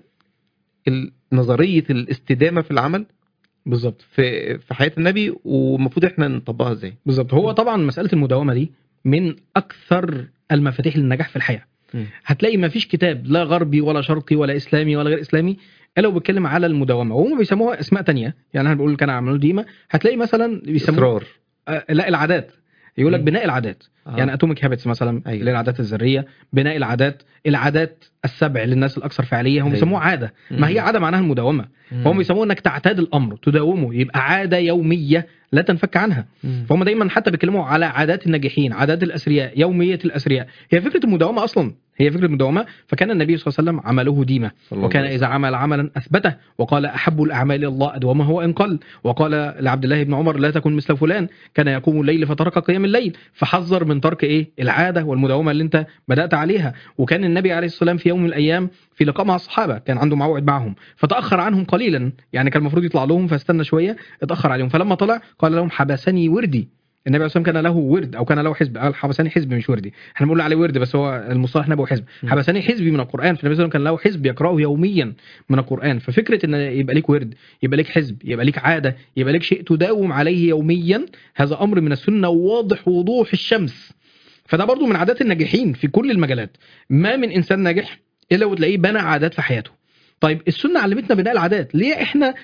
ال- نظريه الاستدامه في العمل بالظبط في في حياه النبي والمفروض احنا نطبقها ازاي بالظبط هو طبعا مساله المداومه دي من اكثر المفاتيح للنجاح في الحياه مم. هتلاقي ما فيش كتاب لا غربي ولا شرقي ولا اسلامي ولا غير اسلامي الا وبيتكلم على المداومه وهم بيسموها اسماء تانية يعني انا بقول كان عملوا ديما هتلاقي مثلا بيسموها اصرار آه لا العادات يقول لك مم. بناء العادات آه. يعني اتوميك هابتس مثلا أيوة. اللي هي العادات الذريه بناء العادات العادات السبع للناس الاكثر فعاليه هم أيوة. بيسموها عاده ما هي مم. عاده معناها المداومه مم. فهم بيسموها انك تعتاد الامر تداومه يبقى عاده يوميه لا تنفك عنها مم. فهم دايما حتى بيتكلموا على عادات الناجحين عادات الاسرياء يوميه الاسرياء هي فكره المداومه اصلا هي فكره المداومه فكان النبي صلى الله عليه وسلم عمله ديمه صلى الله وكان عليه اذا عمل عملا اثبته وقال احب الاعمال الى الله ادومه وان قل وقال لعبد الله بن عمر لا تكن مثل فلان كان يقوم الليل فترك قيام الليل فحذر من ترك ايه العاده والمداومه اللي انت بدات عليها وكان النبي عليه الصلاه والسلام في يوم من الايام في لقاء مع الصحابه كان عنده موعد معهم فتاخر عنهم قليلا يعني كان المفروض يطلع لهم فاستنى شويه اتاخر عليهم فلما طلع قال لهم حبسني وردي النبي عليه الصلاه والسلام كان له ورد او كان له حزب قال حبسني حزب مش وردي احنا بنقول عليه ورد بس هو المصطلح هنا هو حزب مم. حبسني حزبي من القران فالنبي صلى الله عليه وسلم كان له حزب يقراه يوميا من القران ففكره ان يبقى ليك ورد يبقى ليك حزب يبقى ليك عاده يبقى ليك شيء تداوم عليه يوميا هذا امر من السنه واضح وضوح الشمس فده برضو من عادات الناجحين في كل المجالات ما من انسان ناجح الا وتلاقيه بنى عادات في حياته طيب السنه علمتنا بناء العادات ليه احنا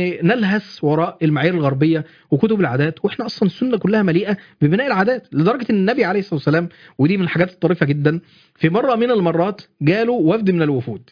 بنلهث وراء المعايير الغربيه وكتب العادات واحنا اصلا السنه كلها مليئه ببناء العادات لدرجه ان النبي عليه الصلاه والسلام ودي من الحاجات الطريفه جدا في مره من المرات جاله وفد من الوفود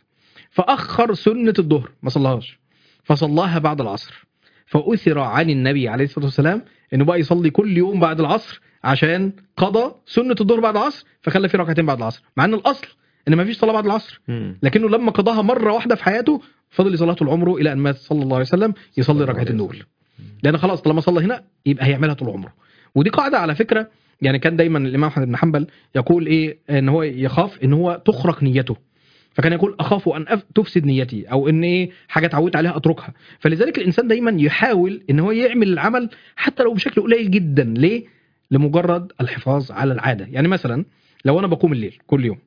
فاخر سنه الظهر ما صلاهاش فصلاها بعد العصر فاثر عن النبي عليه الصلاه والسلام انه بقى يصلي كل يوم بعد العصر عشان قضى سنه الظهر بعد العصر فخلى فيه ركعتين بعد العصر مع ان الاصل ان ما فيش صلاه بعد العصر مم. لكنه لما قضاها مره واحده في حياته فضل يصليها طول عمره الى ان مات صلى الله عليه وسلم يصلي ركعتين دول لان خلاص طالما صلى هنا يبقى هيعملها طول عمره ودي قاعده على فكره يعني كان دايما الامام احمد بن حنبل يقول ايه ان هو يخاف ان هو تخرق نيته فكان يقول اخاف ان أف- تفسد نيتي او ان ايه حاجه اتعودت عليها اتركها فلذلك الانسان دايما يحاول ان هو يعمل العمل حتى لو بشكل قليل جدا ليه لمجرد الحفاظ على العاده يعني مثلا لو انا بقوم الليل كل يوم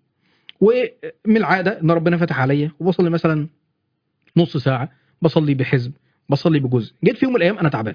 ومن العاده ان ربنا فتح عليا وبصلي مثلا نص ساعه بصلي بحزب بصلي بجزء جيت في يوم من الايام انا تعبان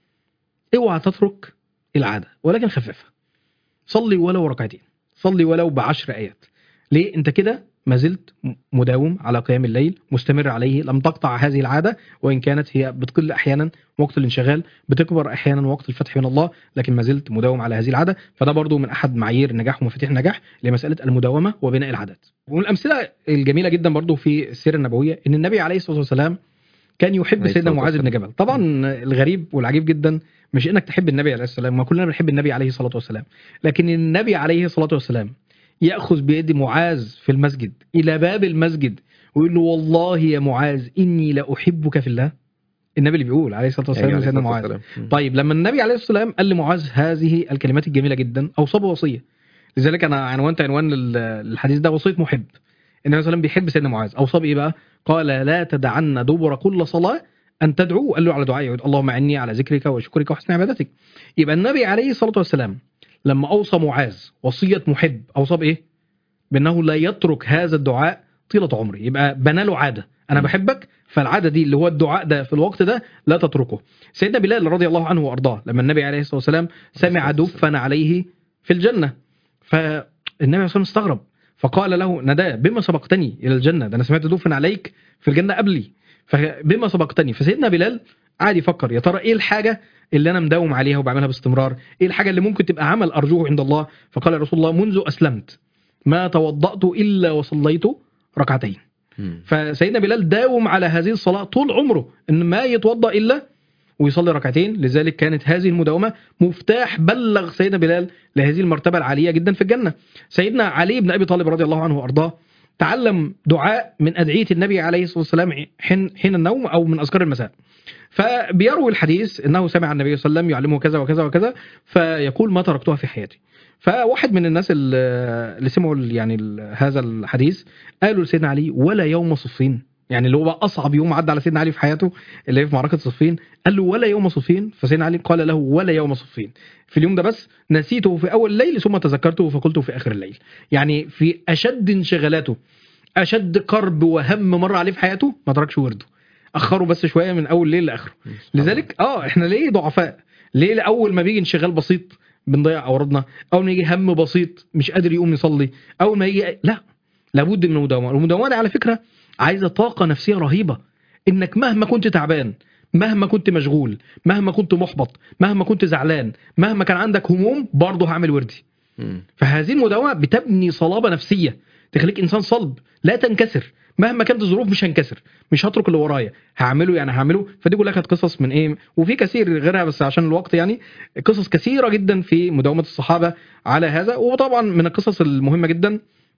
اوعى تترك العاده ولكن خففها صلي ولو ركعتين صلي ولو بعشر ايات ليه انت كده ما زلت م- مداوم على قيام الليل مستمر عليه لم تقطع هذه العاده وان كانت هي بتقل احيانا وقت الانشغال بتكبر احيانا وقت الفتح من الله لكن ما زلت مداوم على هذه العاده فده برضو من احد معايير النجاح ومفاتيح النجاح لمساله المداومه وبناء العادات ومن الامثله الجميله جدا برضو في السيره النبويه ان النبي عليه الصلاه والسلام كان يحب عليه سيدنا الصلاة معاذ بن والسلام. جبل طبعا الغريب والعجيب جدا مش انك تحب النبي عليه الصلاه والسلام ما كلنا بنحب النبي عليه الصلاه والسلام لكن النبي عليه الصلاه والسلام ياخذ بيد معاذ في المسجد الى باب المسجد ويقول له والله يا معاذ اني لاحبك في الله النبي اللي بيقول عليه الصلاه والسلام أيوة، عليه لسيدنا الصلاة معاذ والسلام. مم. طيب لما النبي عليه الصلاه والسلام قال لمعاذ هذه الكلمات الجميله جدا اوصى بوصيه لذلك انا عنوانت عنوان لل- للحديث ده وصيه محب النبي صلى الله عليه وسلم بيحب سيدنا معاذ اوصى بايه بقى؟ قال لا تدعن دبر كل صلاه ان تدعو قال له على دعائي اللهم اعني على ذكرك وشكرك وحسن عبادتك يبقى النبي عليه الصلاه والسلام لما اوصى معاذ وصيه محب اوصى بايه؟ بانه لا يترك هذا الدعاء طيله عمره يبقى بنى له عاده انا م. بحبك فالعاده دي اللي هو الدعاء ده في الوقت ده لا تتركه سيدنا بلال رضي الله عنه وارضاه لما النبي عليه الصلاه والسلام سمع دفا عليه في الجنه فالنبي عليه الصلاه والسلام استغرب فقال له نداه بما سبقتني الى الجنه ده انا سمعت دفن عليك في الجنه قبلي فبما سبقتني فسيدنا بلال قعد يفكر يا ترى ايه الحاجه اللي انا مداوم عليها وبعملها باستمرار ايه الحاجه اللي ممكن تبقى عمل ارجوه عند الله فقال يا رسول الله منذ اسلمت ما توضأت الا وصليت ركعتين مم. فسيدنا بلال داوم على هذه الصلاة طول عمره ان ما يتوضأ الا ويصلي ركعتين لذلك كانت هذه المداومة مفتاح بلغ سيدنا بلال لهذه المرتبة العالية جدا في الجنة سيدنا علي بن ابي طالب رضي الله عنه وارضاه تعلم دعاء من ادعية النبي عليه الصلاة والسلام حين حين النوم او من اذكار المساء فبيروي الحديث انه سمع النبي صلى الله عليه وسلم يعلمه كذا وكذا وكذا فيقول ما تركتها في حياتي فواحد من الناس اللي اللي سمعوا ال- يعني ال- هذا الحديث قالوا لسيدنا علي ولا يوم صفين يعني اللي هو بقى اصعب يوم عدى على سيدنا علي في حياته اللي هي في معركه صفين قال له ولا يوم صفين فسيدنا علي قال له ولا يوم صفين في اليوم ده بس نسيته في اول الليل ثم تذكرته فقلته في اخر الليل يعني في اشد انشغالاته اشد كرب وهم مر عليه في حياته ما تركش ورده اخره بس شويه من اول الليل لاخره لذلك اه احنا ليه ضعفاء ليه اول ما بيجي انشغال بسيط بنضيع اوردنا اول ما يجي هم بسيط مش قادر يقوم يصلي اول ما يجي لا لابد من المداومه المداومه دي على فكره عايزه طاقه نفسيه رهيبه انك مهما كنت تعبان مهما كنت مشغول مهما كنت محبط مهما كنت زعلان مهما كان عندك هموم برضه هعمل وردي مم. فهذه المداومه بتبني صلابه نفسيه تخليك انسان صلب لا تنكسر مهما كانت الظروف مش هنكسر مش هترك اللي ورايا هعمله يعني هعمله فدي كلها كانت قصص من ايه وفي كثير غيرها بس عشان الوقت يعني قصص كثيره جدا في مداومه الصحابه على هذا وطبعا من القصص المهمه جدا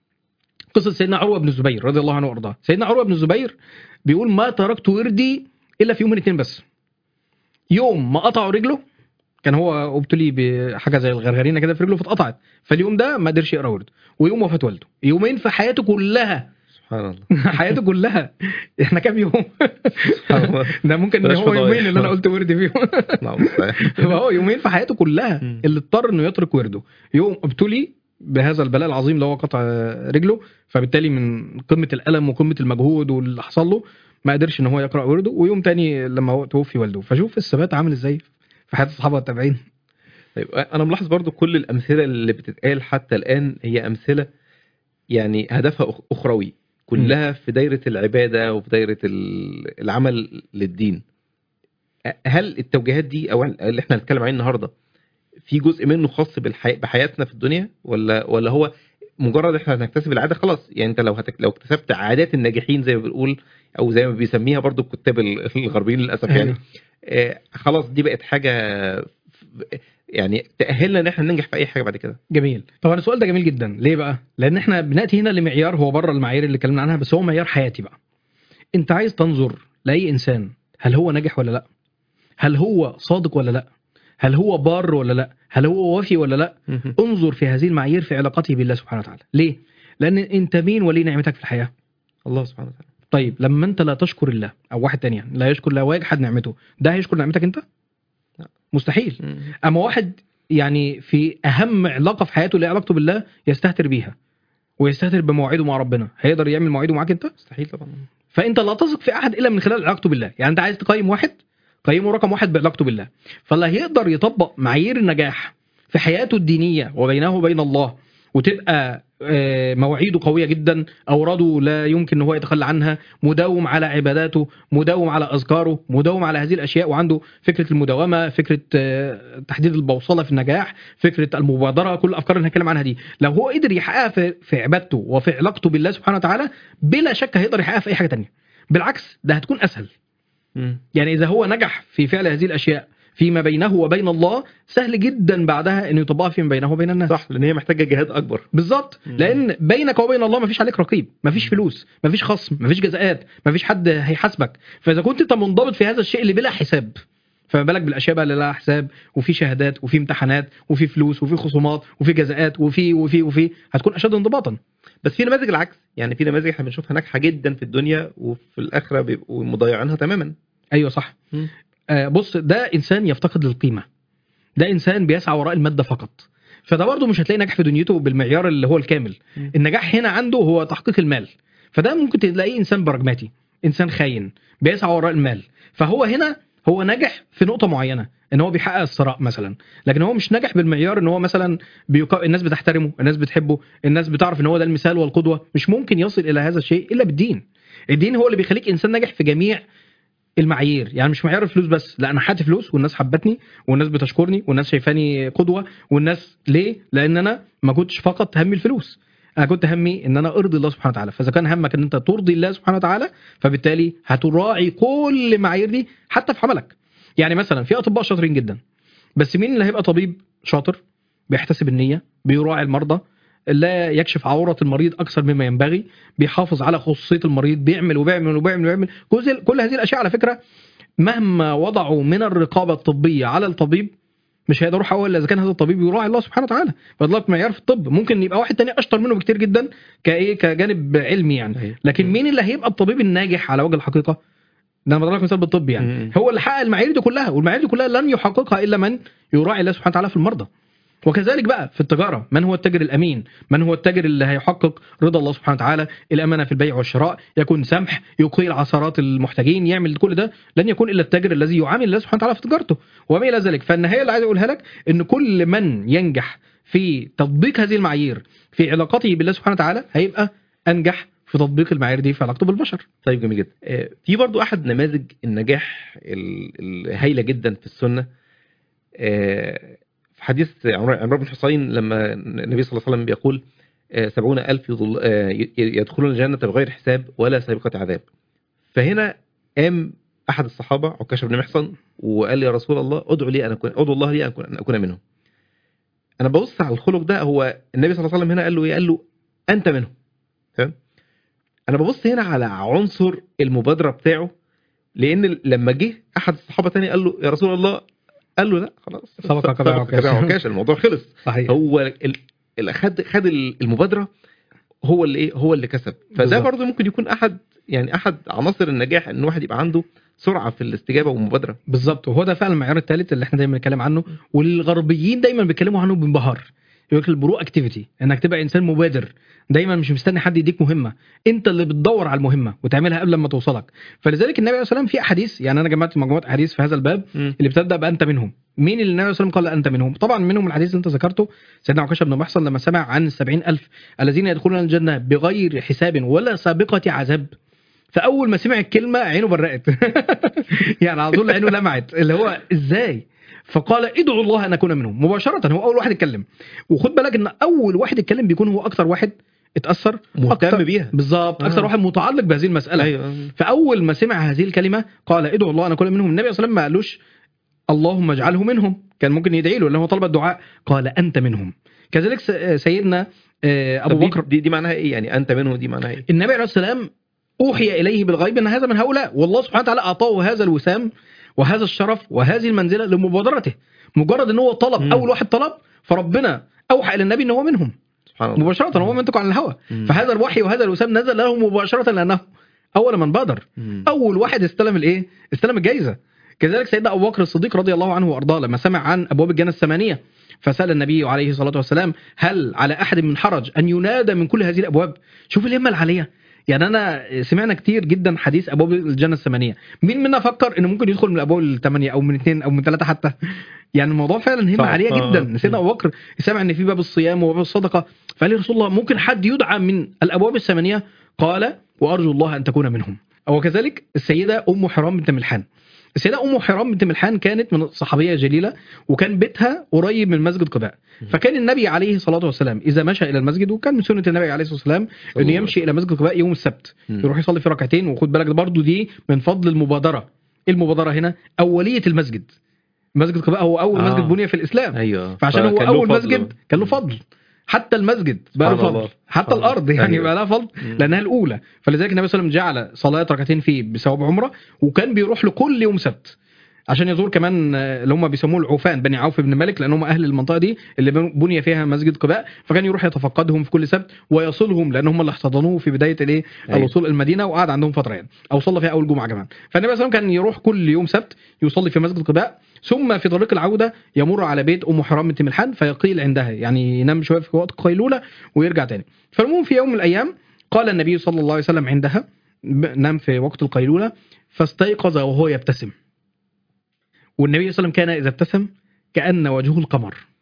قصه سيدنا عروه بن الزبير رضي الله عنه وارضاه سيدنا عروه بن الزبير بيقول ما تركت وردي الا في يوم من اتنين بس يوم ما قطعوا رجله كان هو ابتلي بحاجه زي الغرغرينه كده في رجله فاتقطعت فاليوم ده ما قدرش يقرا ورد ويوم وفاه والده يومين في حياته كلها سبحان الله حياته كلها احنا كام يوم سبحان الله ده ممكن بلاش هو فضايح. يومين اللي انا قلت ورد فيهم نعم صحيح. هو يومين في حياته كلها مم. اللي اضطر انه يترك ورده يوم ابتلي بهذا البلاء العظيم اللي هو قطع رجله فبالتالي من قمه الالم وقمه المجهود واللي حصل له ما قدرش ان هو يقرا ورده ويوم تاني لما هو توفي والده فشوف الثبات عامل ازاي في حياه الصحابه والتابعين طيب انا ملاحظ برضو كل الامثله اللي بتتقال حتى الان هي امثله يعني هدفها أخ- اخروي كلها في دايره العباده وفي دايره ال- العمل للدين هل التوجيهات دي او اللي احنا هنتكلم عليه النهارده في جزء منه خاص بالحي... بحياتنا في الدنيا ولا ولا هو مجرد احنا هنكتسب العاده خلاص يعني انت لو هتك... لو اكتسبت عادات الناجحين زي ما بنقول او زي ما بيسميها برضو الكتاب ال- الغربيين للاسف يعني آه خلاص دي بقت حاجه يعني تاهلنا ان احنا ننجح في اي حاجه بعد كده جميل طبعا السؤال ده جميل جدا ليه بقى لان احنا بناتي هنا لمعيار هو بره المعايير اللي اتكلمنا عنها بس هو معيار حياتي بقى انت عايز تنظر لاي انسان هل هو ناجح ولا لا هل هو صادق ولا لا هل هو بار ولا لا هل هو وفي ولا لا انظر في هذه المعايير في علاقته بالله سبحانه وتعالى ليه لان انت مين ولي نعمتك في الحياه الله سبحانه وتعالى طيب لما انت لا تشكر الله او واحد تاني يعني لا يشكر الله ويجحد نعمته ده هيشكر نعمتك انت لا. مستحيل اما واحد يعني في اهم علاقه في حياته اللي هي علاقته بالله يستهتر بيها ويستهتر بمواعيده مع ربنا هيقدر يعمل مواعيده معاك انت مستحيل طبعا فانت لا تثق في احد الا من خلال علاقته بالله يعني انت عايز تقيم واحد قيمه رقم واحد بعلاقته بالله فاللي هيقدر يطبق معايير النجاح في حياته الدينيه وبينه وبين الله وتبقى آه، مواعيده قويه جدا اوراده لا يمكن ان هو يتخلى عنها مداوم على عباداته مداوم على اذكاره مداوم على هذه الاشياء وعنده فكره المداومه فكره آه، تحديد البوصله في النجاح فكره المبادره كل الافكار اللي هنتكلم عنها دي لو هو قدر يحققها في في عبادته وفي علاقته بالله سبحانه وتعالى بلا شك هيقدر يحققها في اي حاجه تانية بالعكس ده هتكون اسهل مم. يعني اذا هو نجح في فعل هذه الاشياء فيما بينه وبين الله سهل جدا بعدها انه يطبقها فيما بينه وبين الناس صح لان هي محتاجه جهاد اكبر بالظبط مم. لان بينك وبين الله مفيش عليك رقيب مفيش فلوس مفيش خصم مفيش جزاءات مفيش حد هيحاسبك فاذا كنت انت منضبط في هذا الشيء اللي بلا حساب فما بالك بالاشياء بقى اللي لها حساب وفي شهادات وفي امتحانات وفي فلوس وفي خصومات وفي جزاءات وفي وفي وفي هتكون اشد انضباطا بس في نماذج العكس يعني في نماذج احنا بنشوفها ناجحه جدا في الدنيا وفي الاخره بيبقوا مضيعينها تماما ايوه صح آه، بص ده انسان يفتقد للقيمه ده انسان بيسعى وراء الماده فقط فده برضه مش هتلاقي ناجح في دنيته بالمعيار اللي هو الكامل مم. النجاح هنا عنده هو تحقيق المال فده ممكن تلاقيه انسان براجماتي انسان خاين بيسعى وراء المال فهو هنا هو نجح في نقطه معينه ان هو بيحقق الثراء مثلا لكن هو مش نجح بالمعيار ان هو مثلا بيقا... الناس بتحترمه الناس بتحبه الناس بتعرف ان هو ده المثال والقدوه مش ممكن يصل الى هذا الشيء الا بالدين الدين هو اللي بيخليك انسان ناجح في جميع المعايير يعني مش معيار الفلوس بس لا انا حياتي فلوس والناس حبتني والناس بتشكرني والناس شايفاني قدوه والناس ليه لان انا ما كنتش فقط همي الفلوس انا كنت همي ان انا ارضي الله سبحانه وتعالى فاذا كان همك ان انت ترضي الله سبحانه وتعالى فبالتالي هتراعي كل المعايير دي حتى في عملك يعني مثلا في اطباء شاطرين جدا بس مين اللي هيبقى طبيب شاطر بيحتسب النيه بيراعي المرضى لا يكشف عورة المريض أكثر مما ينبغي بيحافظ على خصوصية المريض بيعمل وبيعمل وبيعمل وبيعمل كل كل هذه الأشياء على فكرة مهما وضعوا من الرقابة الطبية على الطبيب مش هيقدروا يحول الا اذا كان هذا الطبيب يراعي الله سبحانه وتعالى فضلك معيار في الطب ممكن يبقى واحد تاني اشطر منه بكتير جدا كايه كجانب علمي يعني أيوة. لكن مين اللي هيبقى الطبيب الناجح على وجه الحقيقه ده انا بضرب لك مثال بالطب يعني مم. هو اللي حقق المعايير دي كلها والمعايير دي كلها لن يحققها الا من يراعي الله سبحانه وتعالى في المرضى وكذلك بقى في التجاره من هو التاجر الامين من هو التاجر اللي هيحقق رضا الله سبحانه وتعالى الامانه في البيع والشراء يكون سمح يقيل عثرات المحتاجين يعمل كل ده لن يكون الا التاجر الذي يعامل الله سبحانه وتعالى في تجارته وما الى ذلك فالنهايه اللي عايز اقولها لك ان كل من ينجح في تطبيق هذه المعايير في علاقته بالله سبحانه وتعالى هيبقى انجح في تطبيق المعايير دي في علاقته بالبشر طيب جميل جدا آه، في برضو احد نماذج النجاح ال- الهائله جدا في السنه آه، في حديث عمر- عمران بن حصين لما النبي صلى الله عليه وسلم بيقول آه، سبعون ألف يضل- آه، ي- يدخلون الجنة بغير حساب ولا سابقة عذاب فهنا قام أحد الصحابة عكاش بن محصن وقال يا رسول الله ادعو لي أن أكون ادعو الله لي أن أكون, أن أكون منهم أنا ببص على الخلق ده هو النبي صلى الله عليه وسلم هنا قال له إيه قال له أنت منهم تمام أنا ببص هنا على عنصر المبادرة بتاعه لأن لما جه أحد الصحابة تاني قال له يا رسول الله قال له لا خلاص سبقك بقى عكاش. بقى عكاش الموضوع خلص صحيح هو ال... ال... خد خد المبادره هو اللي ايه هو اللي كسب فده بالظبط. برضه ممكن يكون احد يعني احد عناصر النجاح ان واحد يبقى عنده سرعه في الاستجابه والمبادره بالظبط وهو ده فعلا المعيار الثالث اللي احنا دايما بنتكلم عنه والغربيين دايما بيتكلموا عنه بانبهار يقول لك البرو اكتيفيتي انك تبقى انسان مبادر دايما مش مستني حد يديك مهمه انت اللي بتدور على المهمه وتعملها قبل ما توصلك فلذلك النبي عليه الصلاه والسلام في احاديث يعني انا جمعت مجموعه احاديث في هذا الباب اللي بتبدا بانت منهم مين اللي النبي عليه الصلاه والسلام قال انت منهم طبعا منهم الحديث اللي انت ذكرته سيدنا عكاشه بن محصن لما سمع عن السبعين ألف الذين يدخلون الجنه بغير حساب ولا سابقه عذاب فاول ما سمع الكلمه عينه برقت يعني على طول عينه لمعت اللي هو ازاي فقال ادعوا الله ان اكون منهم مباشره هو اول واحد اتكلم وخد بالك ان اول واحد اتكلم بيكون هو اكثر واحد اتاثر مهتم أكتر- بيها بالظبط اكثر آه. واحد متعلق بهذه المساله ايوه فاول ما سمع هذه الكلمه قال ادعوا الله ان اكون منهم النبي صلى الله عليه وسلم ما قالوش اللهم اجعله منهم كان ممكن يدعي له لانه هو طلب الدعاء قال انت منهم كذلك س- سيدنا آه، ابو طب دي- بكر دي, دي معناها ايه يعني انت منهم دي معناها ايه النبي عليه السلام اوحي اليه بالغيب ان هذا من هؤلاء والله سبحانه وتعالى اعطاه هذا الوسام وهذا الشرف وهذه المنزله لمبادرته مجرد ان هو طلب مم. اول واحد طلب فربنا اوحى الى النبي ان هو منهم سبحان الله مباشره هو منطق عن الهوى مم. فهذا الوحي وهذا الوسام نزل له مباشره لانه اول من بادر مم. اول واحد استلم الايه استلم الجائزه كذلك سيدنا ابو بكر الصديق رضي الله عنه وارضاه لما سمع عن ابواب الجنه الثمانيه فسال النبي عليه الصلاه والسلام هل على احد من حرج ان ينادى من كل هذه الابواب شوف الهمه العاليه يعني انا سمعنا كتير جدا حديث ابواب الجنه الثمانيه مين منا فكر انه ممكن يدخل من الابواب الثمانيه او من اثنين او من ثلاثه حتى يعني الموضوع فعلا همه صح. عاليه آه. جدا سيدنا ابو بكر سمع ان في باب الصيام وباب الصدقه فقال يا رسول الله ممكن حد يدعى من الابواب الثمانيه قال وارجو الله ان تكون منهم وكذلك السيده ام حرام بنت ملحان السيده ام حرام بنت ملحان كانت من صحابيه جليله وكان بيتها قريب من مسجد قباء فكان النبي عليه الصلاه والسلام اذا مشى الى المسجد وكان من سنه النبي عليه الصلاه والسلام انه يمشي الى مسجد قباء يوم السبت مم. يروح يصلي في ركعتين وخد بالك ده برضه دي من فضل المبادره إيه المبادره هنا اوليه المسجد مسجد قباء هو اول آه. مسجد بني في الاسلام ايوه فعشان هو فكان له اول فضل. مسجد كان له فضل حتى المسجد بقى له سبحان فضل الله. حتى سبحان الارض الله. يعني أيوة. بقى لها فضل مم. لانها الاولى فلذلك النبي صلى الله عليه وسلم جعل صلاه ركعتين فيه بثواب عمره وكان بيروح له كل يوم سبت عشان يزور كمان آه، اللي هم بيسموه العوفان بني عوف بن مالك لان هم اهل المنطقه دي اللي بن- بني فيها مسجد قباء فكان يروح يتفقدهم في كل سبت ويصلهم لان هم اللي احتضنوه في بدايه الايه أيوة. الوصول المدينه وقعد عندهم فتره يعني او صلى فيها اول جمعه كمان فالنبي صلى الله عليه وسلم كان يروح كل يوم سبت يصلي في مسجد قباء ثم في طريق العوده يمر على بيت ام حرام بنت ملحان فيقيل عندها يعني ينام شويه في وقت قيلوله ويرجع تاني فالمهم في يوم من الايام قال النبي صلى الله عليه وسلم عندها ب- نام في وقت القيلوله فاستيقظ وهو يبتسم والنبي صلى الله عليه وسلم كان اذا ابتسم كان وجهه القمر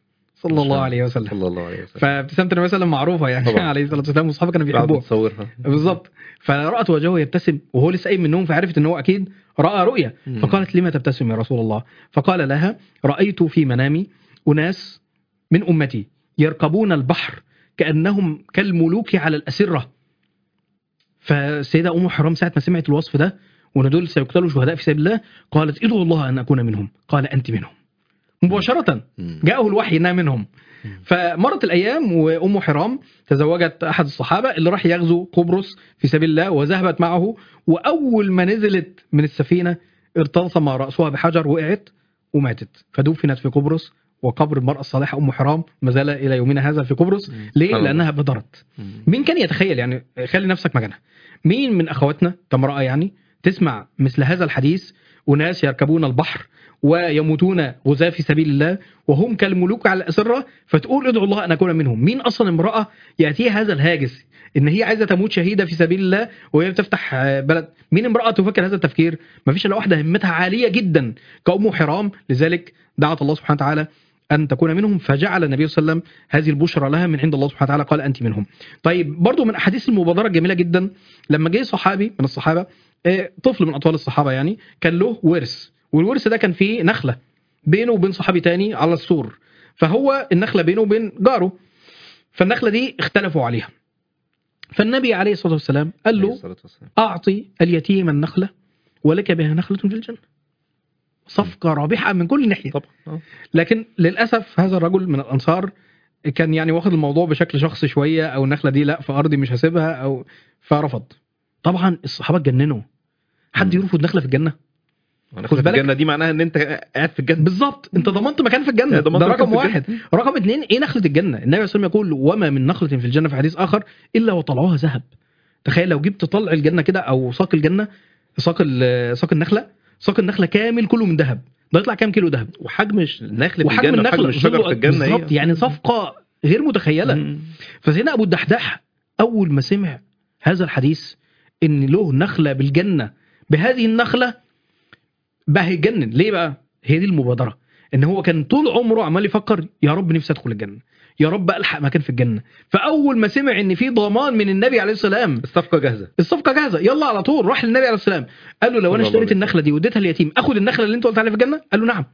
صلى الله عليه وسلم صلى الله عليه وسلم فابتسامه النبي صلى الله عليه وسلم معروفه يعني طبعا. عليه الصلاه والسلام واصحابه كانوا بعد بيحبوها تصورها بالظبط فرأت وجهه يبتسم وهو لسه قايم من النوم فعرفت ان هو اكيد راى رؤيا مم. فقالت لما تبتسم يا رسول الله فقال لها رايت في منامي اناس من امتي يركبون البحر كانهم كالملوك على الاسره فالسيده ام حرام ساعه ما سمعت الوصف ده وان دول سيقتلوا شهداء في سبيل الله قالت ادعوا الله ان اكون منهم قال انت منهم مباشره مم. جاءه الوحي انها منهم فمرت الايام وام حرام تزوجت احد الصحابه اللي راح يغزو قبرص في سبيل الله وذهبت معه واول ما نزلت من السفينه ارتطم راسها بحجر وقعت وماتت فدفنت في قبرص وقبر المراه الصالحه ام حرام ما زال الى يومنا هذا في قبرص مم. ليه؟ سبحان الله. لانها بدرت مم. مين كان يتخيل يعني خلي نفسك مكانها مين من اخواتنا كامراه يعني تسمع مثل هذا الحديث وناس يركبون البحر ويموتون غزاة في سبيل الله وهم كالملوك على الأسرة فتقول ادعوا الله أن أكون منهم مين أصلا امرأة يأتيها هذا الهاجس إن هي عايزة تموت شهيدة في سبيل الله وهي بتفتح آه، بلد مين امرأة تفكر هذا التفكير ما فيش إلا واحدة همتها عالية جدا كأم حرام لذلك دعت الله سبحانه وتعالى أن تكون منهم فجعل النبي صلى الله عليه وسلم هذه البشرى لها من عند الله سبحانه وتعالى قال أنت منهم طيب برضو من أحاديث المبادرة الجميلة جدا لما جه صحابي من الصحابة آه، طفل من أطفال الصحابة يعني كان له ورث والورث ده كان فيه نخلة بينه وبين صحابي تاني على السور فهو النخلة بينه وبين جاره فالنخلة دي اختلفوا عليها فالنبي عليه الصلاة والسلام قال عليه له الصلاة والسلام. أعطي اليتيم النخلة ولك بها نخلة في الجنة صفقة رابحة من كل ناحية طبعا آه. لكن للاسف هذا الرجل من الانصار كان يعني واخد الموضوع بشكل شخصي شويه او النخله دي لا في ارضي مش هسيبها او فرفض طبعا الصحابه اتجننوا حد مم. يرفض نخله في الجنه ونخلة خد بالك. الجنة دي معناها ان انت قاعد في الجنة بالظبط انت ضمنت مكان في الجنه ضمنت ده مكان رقم في واحد الجنة. رقم اثنين ايه نخله الجنه النبي صلى الله عليه وسلم يقول وما من نخله في الجنه في حديث اخر الا وطلعوها ذهب تخيل لو جبت طلع الجنه كده او ساق الجنه ساق ال- ساق النخله ساق النخله كامل كله من ذهب ده يطلع كام كيلو ذهب وحجم النخل في وحجم الجنة النخله وحجم الشجر ظله في الجنة بالظبط إيه؟ يعني صفقه غير متخيله مم. فسيدنا ابو الدحداح اول ما سمع هذا الحديث ان له نخله بالجنه بهذه النخله بقى هيتجنن ليه بقى هي دي المبادره ان هو كان طول عمره عمال يفكر يا رب نفسي ادخل الجنه يا رب الحق مكان في الجنه فاول ما سمع ان في ضمان من النبي عليه السلام الصفقة جاهزة الصفقه جاهزه يلا على طول راح للنبي عليه السلام قال له لو انا صلى الله اشتريت عليه النخله دي واديتها اليتيم اخد النخله اللي انت قلت عليها في الجنه قال له نعم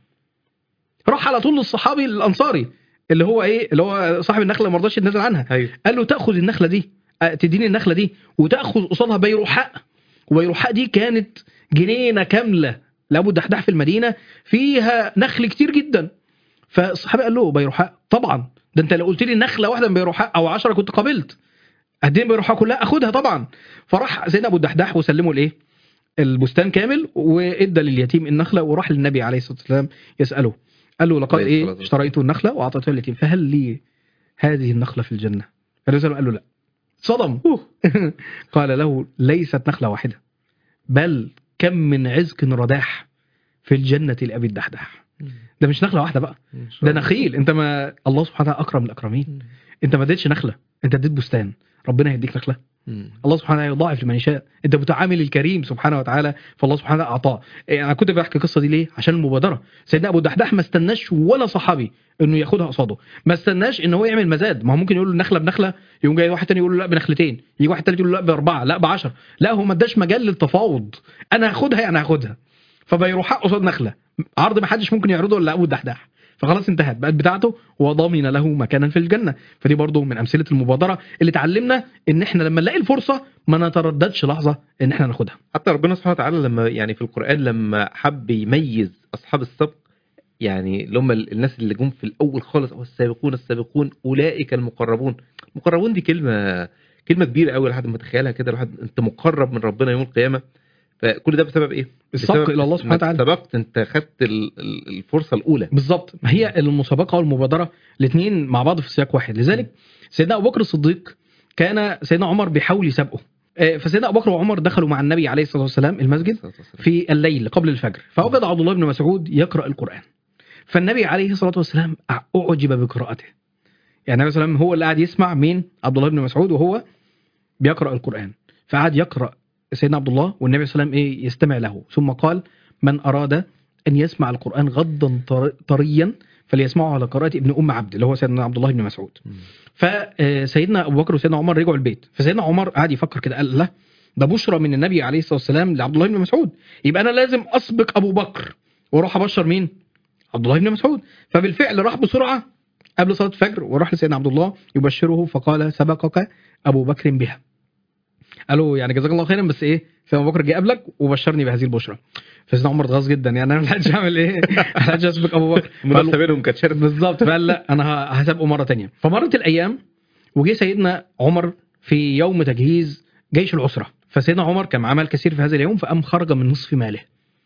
راح على طول للصحابي الانصاري اللي هو ايه اللي هو صاحب النخله اللي ما رضاش يتنازل عنها ايوه قال له تاخذ النخله دي أه، تديني النخله دي وتاخذ قصادها بيروحاء وبيروحاء دي كانت جنينه كامله لابو الدحداح في المدينه فيها نخل كتير جدا فالصحابي قال له بيروحاء طبعا ده انت لو قلت لي نخله واحده من بيروحاء او عشرة كنت قبلت اديني بيروحاء كلها اخدها طبعا فراح سيدنا ابو الدحداح وسلمه الايه البستان كامل وادى لليتيم النخله وراح للنبي عليه الصلاه والسلام يساله قال له لقد عليه الصلاة ايه والسلام. اشتريت النخله واعطيتها لليتيم فهل لي هذه النخله في الجنه الرسول قال له لا صدم قال له ليست نخله واحده بل كم من عزق رداح في الجنه لابي الدحداح ده مش نخله واحده بقى إن شاء ده الله. نخيل انت ما الله سبحانه وتعالى اكرم الاكرمين انت ما اديتش نخله انت اديت بستان ربنا هيديك نخله مم. الله سبحانه وتعالى يضاعف لمن يشاء انت بتعامل الكريم سبحانه وتعالى فالله سبحانه وتعالى اعطاه إيه، انا كنت بحكي القصه دي ليه عشان المبادره سيدنا ابو الدحداح ما استناش ولا صحابي انه ياخدها قصاده ما استناش ان هو يعمل مزاد ما هو ممكن يقول له نخله بنخله يقوم جاي واحد تاني يقول له لا بنخلتين يجي واحد تالت يقول له لا باربعه لا بعشر لا هو ما اداش مجال للتفاوض انا هاخدها يعني هاخدها فبيروح قصاد نخله عرض ما حدش ممكن يعرضه الا ابو الدحداح فخلاص انتهت بقت بتاعته وضمن له مكانا في الجنه فدي برضو من امثله المبادره اللي تعلمنا ان احنا لما نلاقي الفرصه ما نترددش لحظه ان احنا ناخدها حتى ربنا سبحانه وتعالى لما يعني في القرآن لما حب يميز أصحاب السبق يعني اللي هم ال- الناس اللي جم في الأول خالص أو السابقون السابقون أولئك المقربون مقربون دي كلمة كلمة كبيرة قوي الواحد متخيلها كده الواحد أنت مقرب من ربنا يوم القيامة فكل ده بسبب إيه؟ السبق بسبب الى الله سبحانه إنك وتعالى سبقت أنت خدت ال- ال- الفرصة الأولى بالظبط ما هي المسابقه والمبادره الاثنين مع بعض في سياق واحد لذلك سيدنا ابو بكر الصديق كان سيدنا عمر بيحاول يسابقه آه، فسيدنا ابو بكر وعمر دخلوا مع النبي عليه الصلاه والسلام المسجد في الليل قبل الفجر فوجد عبد الله بن مسعود يقرا القران فالنبي عليه الصلاه والسلام اعجب بقراءته يعني النبي صلى الله عليه وسلم هو اللي قاعد يسمع مين عبد الله بن مسعود وهو بيقرا القران فقعد يقرا سيدنا عبد الله والنبي صلى الله عليه وسلم ايه يستمع له ثم قال من اراد ان يسمع القران غضا طر- طريا فليسمعوا على قراءه ابن ام عبد اللي هو سيدنا عبد الله بن مسعود فسيدنا ابو بكر وسيدنا عمر رجعوا البيت فسيدنا عمر قعد يفكر كده قال لا ده بشرى من النبي عليه الصلاه والسلام لعبد الله بن مسعود يبقى انا لازم اسبق ابو بكر واروح ابشر مين عبد الله بن مسعود فبالفعل راح بسرعه قبل صلاه الفجر وراح لسيدنا عبد الله يبشره فقال سبقك ابو بكر بها قالوا يعني جزاك الله خيرا بس ايه سيدنا ابو بكر جه قبلك وبشرني بهذه البشرى فسيدنا عمر اتغاظ جدا يعني انا ما حدش اعمل ايه ما حدش اسبق ابو بكر المنافسه بينهم كانت شرط بالظبط فقال لا انا ه- هسابقه مره تانية فمرت الايام وجه سيدنا عمر في يوم تجهيز جيش العسره فسيدنا عمر كان معاه مال كثير في هذا اليوم فقام خرج من نصف ماله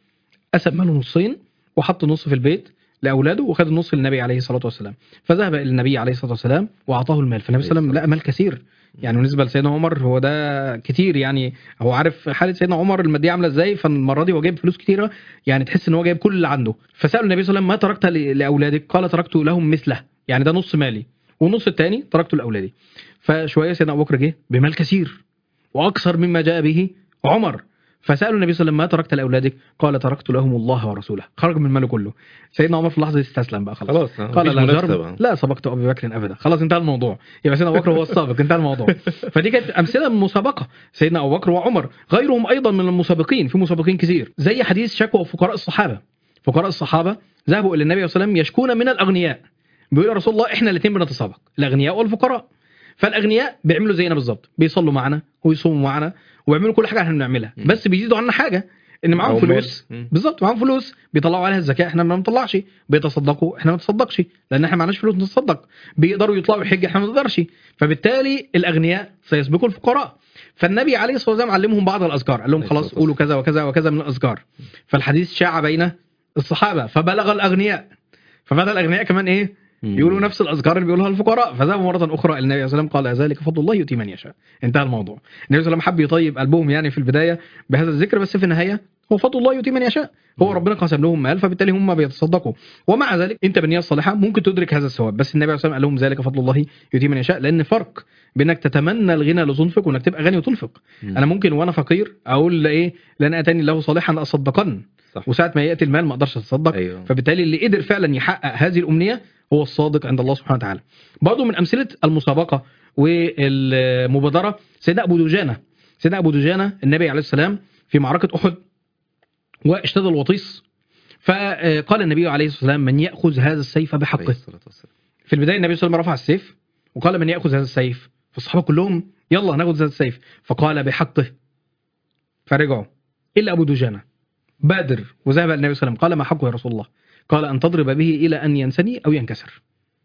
قسم ماله نصين وحط نص في البيت لاولاده وخد النص للنبي عليه الصلاه والسلام فذهب الى النبي عليه الصلاه والسلام واعطاه المال فالنبي صلى الله عليه وسلم لقى مال كثير يعني بالنسبه لسيدنا عمر هو ده كتير يعني هو عارف حاله سيدنا عمر الماديه عامله ازاي فالمره دي هو جايب فلوس كتيره يعني تحس ان هو جايب كل اللي عنده فسالوا النبي صلى الله عليه وسلم ما تركت ل- لاولادك قال تركت لهم مثله يعني ده نص مالي والنص الثاني تركته لاولادي فشويه سيدنا ابو بكر جه بمال كثير واكثر مما جاء به عمر فسالوا النبي صلى الله عليه وسلم ما تركت لاولادك قال تركت لهم الله ورسوله خرج من ماله كله سيدنا عمر في اللحظه دي استسلم بقى خلاص خلاص قال مفيش لا منافسة جرب بقى. لا سبقت ابي بكر ابدا خلاص انتهى الموضوع يبقى سيدنا ابو بكر هو السابق انتهى الموضوع فدي كانت امثله من مسابقه سيدنا ابو بكر وعمر غيرهم ايضا من المسابقين في مسابقين كثير زي حديث شكوى فقراء الصحابه فقراء الصحابه ذهبوا الى النبي صلى الله عليه وسلم يشكون من الاغنياء بيقول يا رسول الله احنا الاثنين بنتسابق الاغنياء والفقراء فالاغنياء بيعملوا زينا بالظبط بيصلوا معنا ويصوموا معنا ويعملوا كل حاجه احنا بنعملها م. بس بيزيدوا عنا حاجه ان معاهم أو مال. فلوس م. بالظبط معاهم فلوس بيطلعوا عليها الزكاه احنا ما بنطلعش بيتصدقوا احنا ما بنتصدقش لان احنا معناش فلوس نتصدق بيقدروا يطلعوا يحج احنا ما نقدرش فبالتالي الاغنياء سيسبقوا الفقراء فالنبي عليه الصلاه والسلام علمهم بعض الاذكار قال لهم عليه خلاص الصلاة قولوا كذا وكذا وكذا من الاذكار فالحديث شاع بين الصحابه فبلغ الاغنياء فبدا الاغنياء كمان ايه يقولوا نفس الاذكار اللي بيقولوها الفقراء فذهبوا مره اخرى الى النبي صلى الله عليه وسلم قال ذلك فضل الله يؤتي من يشاء انتهى الموضوع النبي صلى الله عليه وسلم حب يطيب قلبهم يعني في البدايه بهذا الذكر بس في النهايه هو فضل الله يؤتي من يشاء هو مم. ربنا قسم لهم مال فبالتالي هم بيتصدقوا ومع ذلك انت بالنيه الصالحه ممكن تدرك هذا الثواب بس النبي عليه الصلاه والسلام قال لهم ذلك فضل الله يؤتي من يشاء لان فرق بينك تتمنى الغنى لتنفق وانك تبقى غني وتنفق مم. انا ممكن وانا فقير اقول ايه لن اتاني الله صالحا اصدقن صح وساعه ما ياتي المال ما اقدرش اتصدق ايوه فبالتالي اللي قدر فعلا يحقق هذه الامنيه هو الصادق عند الله سبحانه وتعالى. برضه من امثله المسابقه والمبادره سيدنا ابو دجانه. سيدنا ابو دجانه النبي عليه السلام في معركه احد واشتد الوطيس فقال النبي عليه الصلاه والسلام من ياخذ هذا السيف عليه بحقه. الصلاة والسلام. في البدايه النبي صلى الله عليه وسلم رفع السيف وقال من ياخذ هذا السيف؟ فالصحابه كلهم يلا ناخذ هذا السيف فقال بحقه فرجعوا الا ابو دجانه بادر وذهب الى النبي صلى الله عليه وسلم قال ما حقه يا رسول الله؟ قال ان تضرب به الى ان ينسني او ينكسر.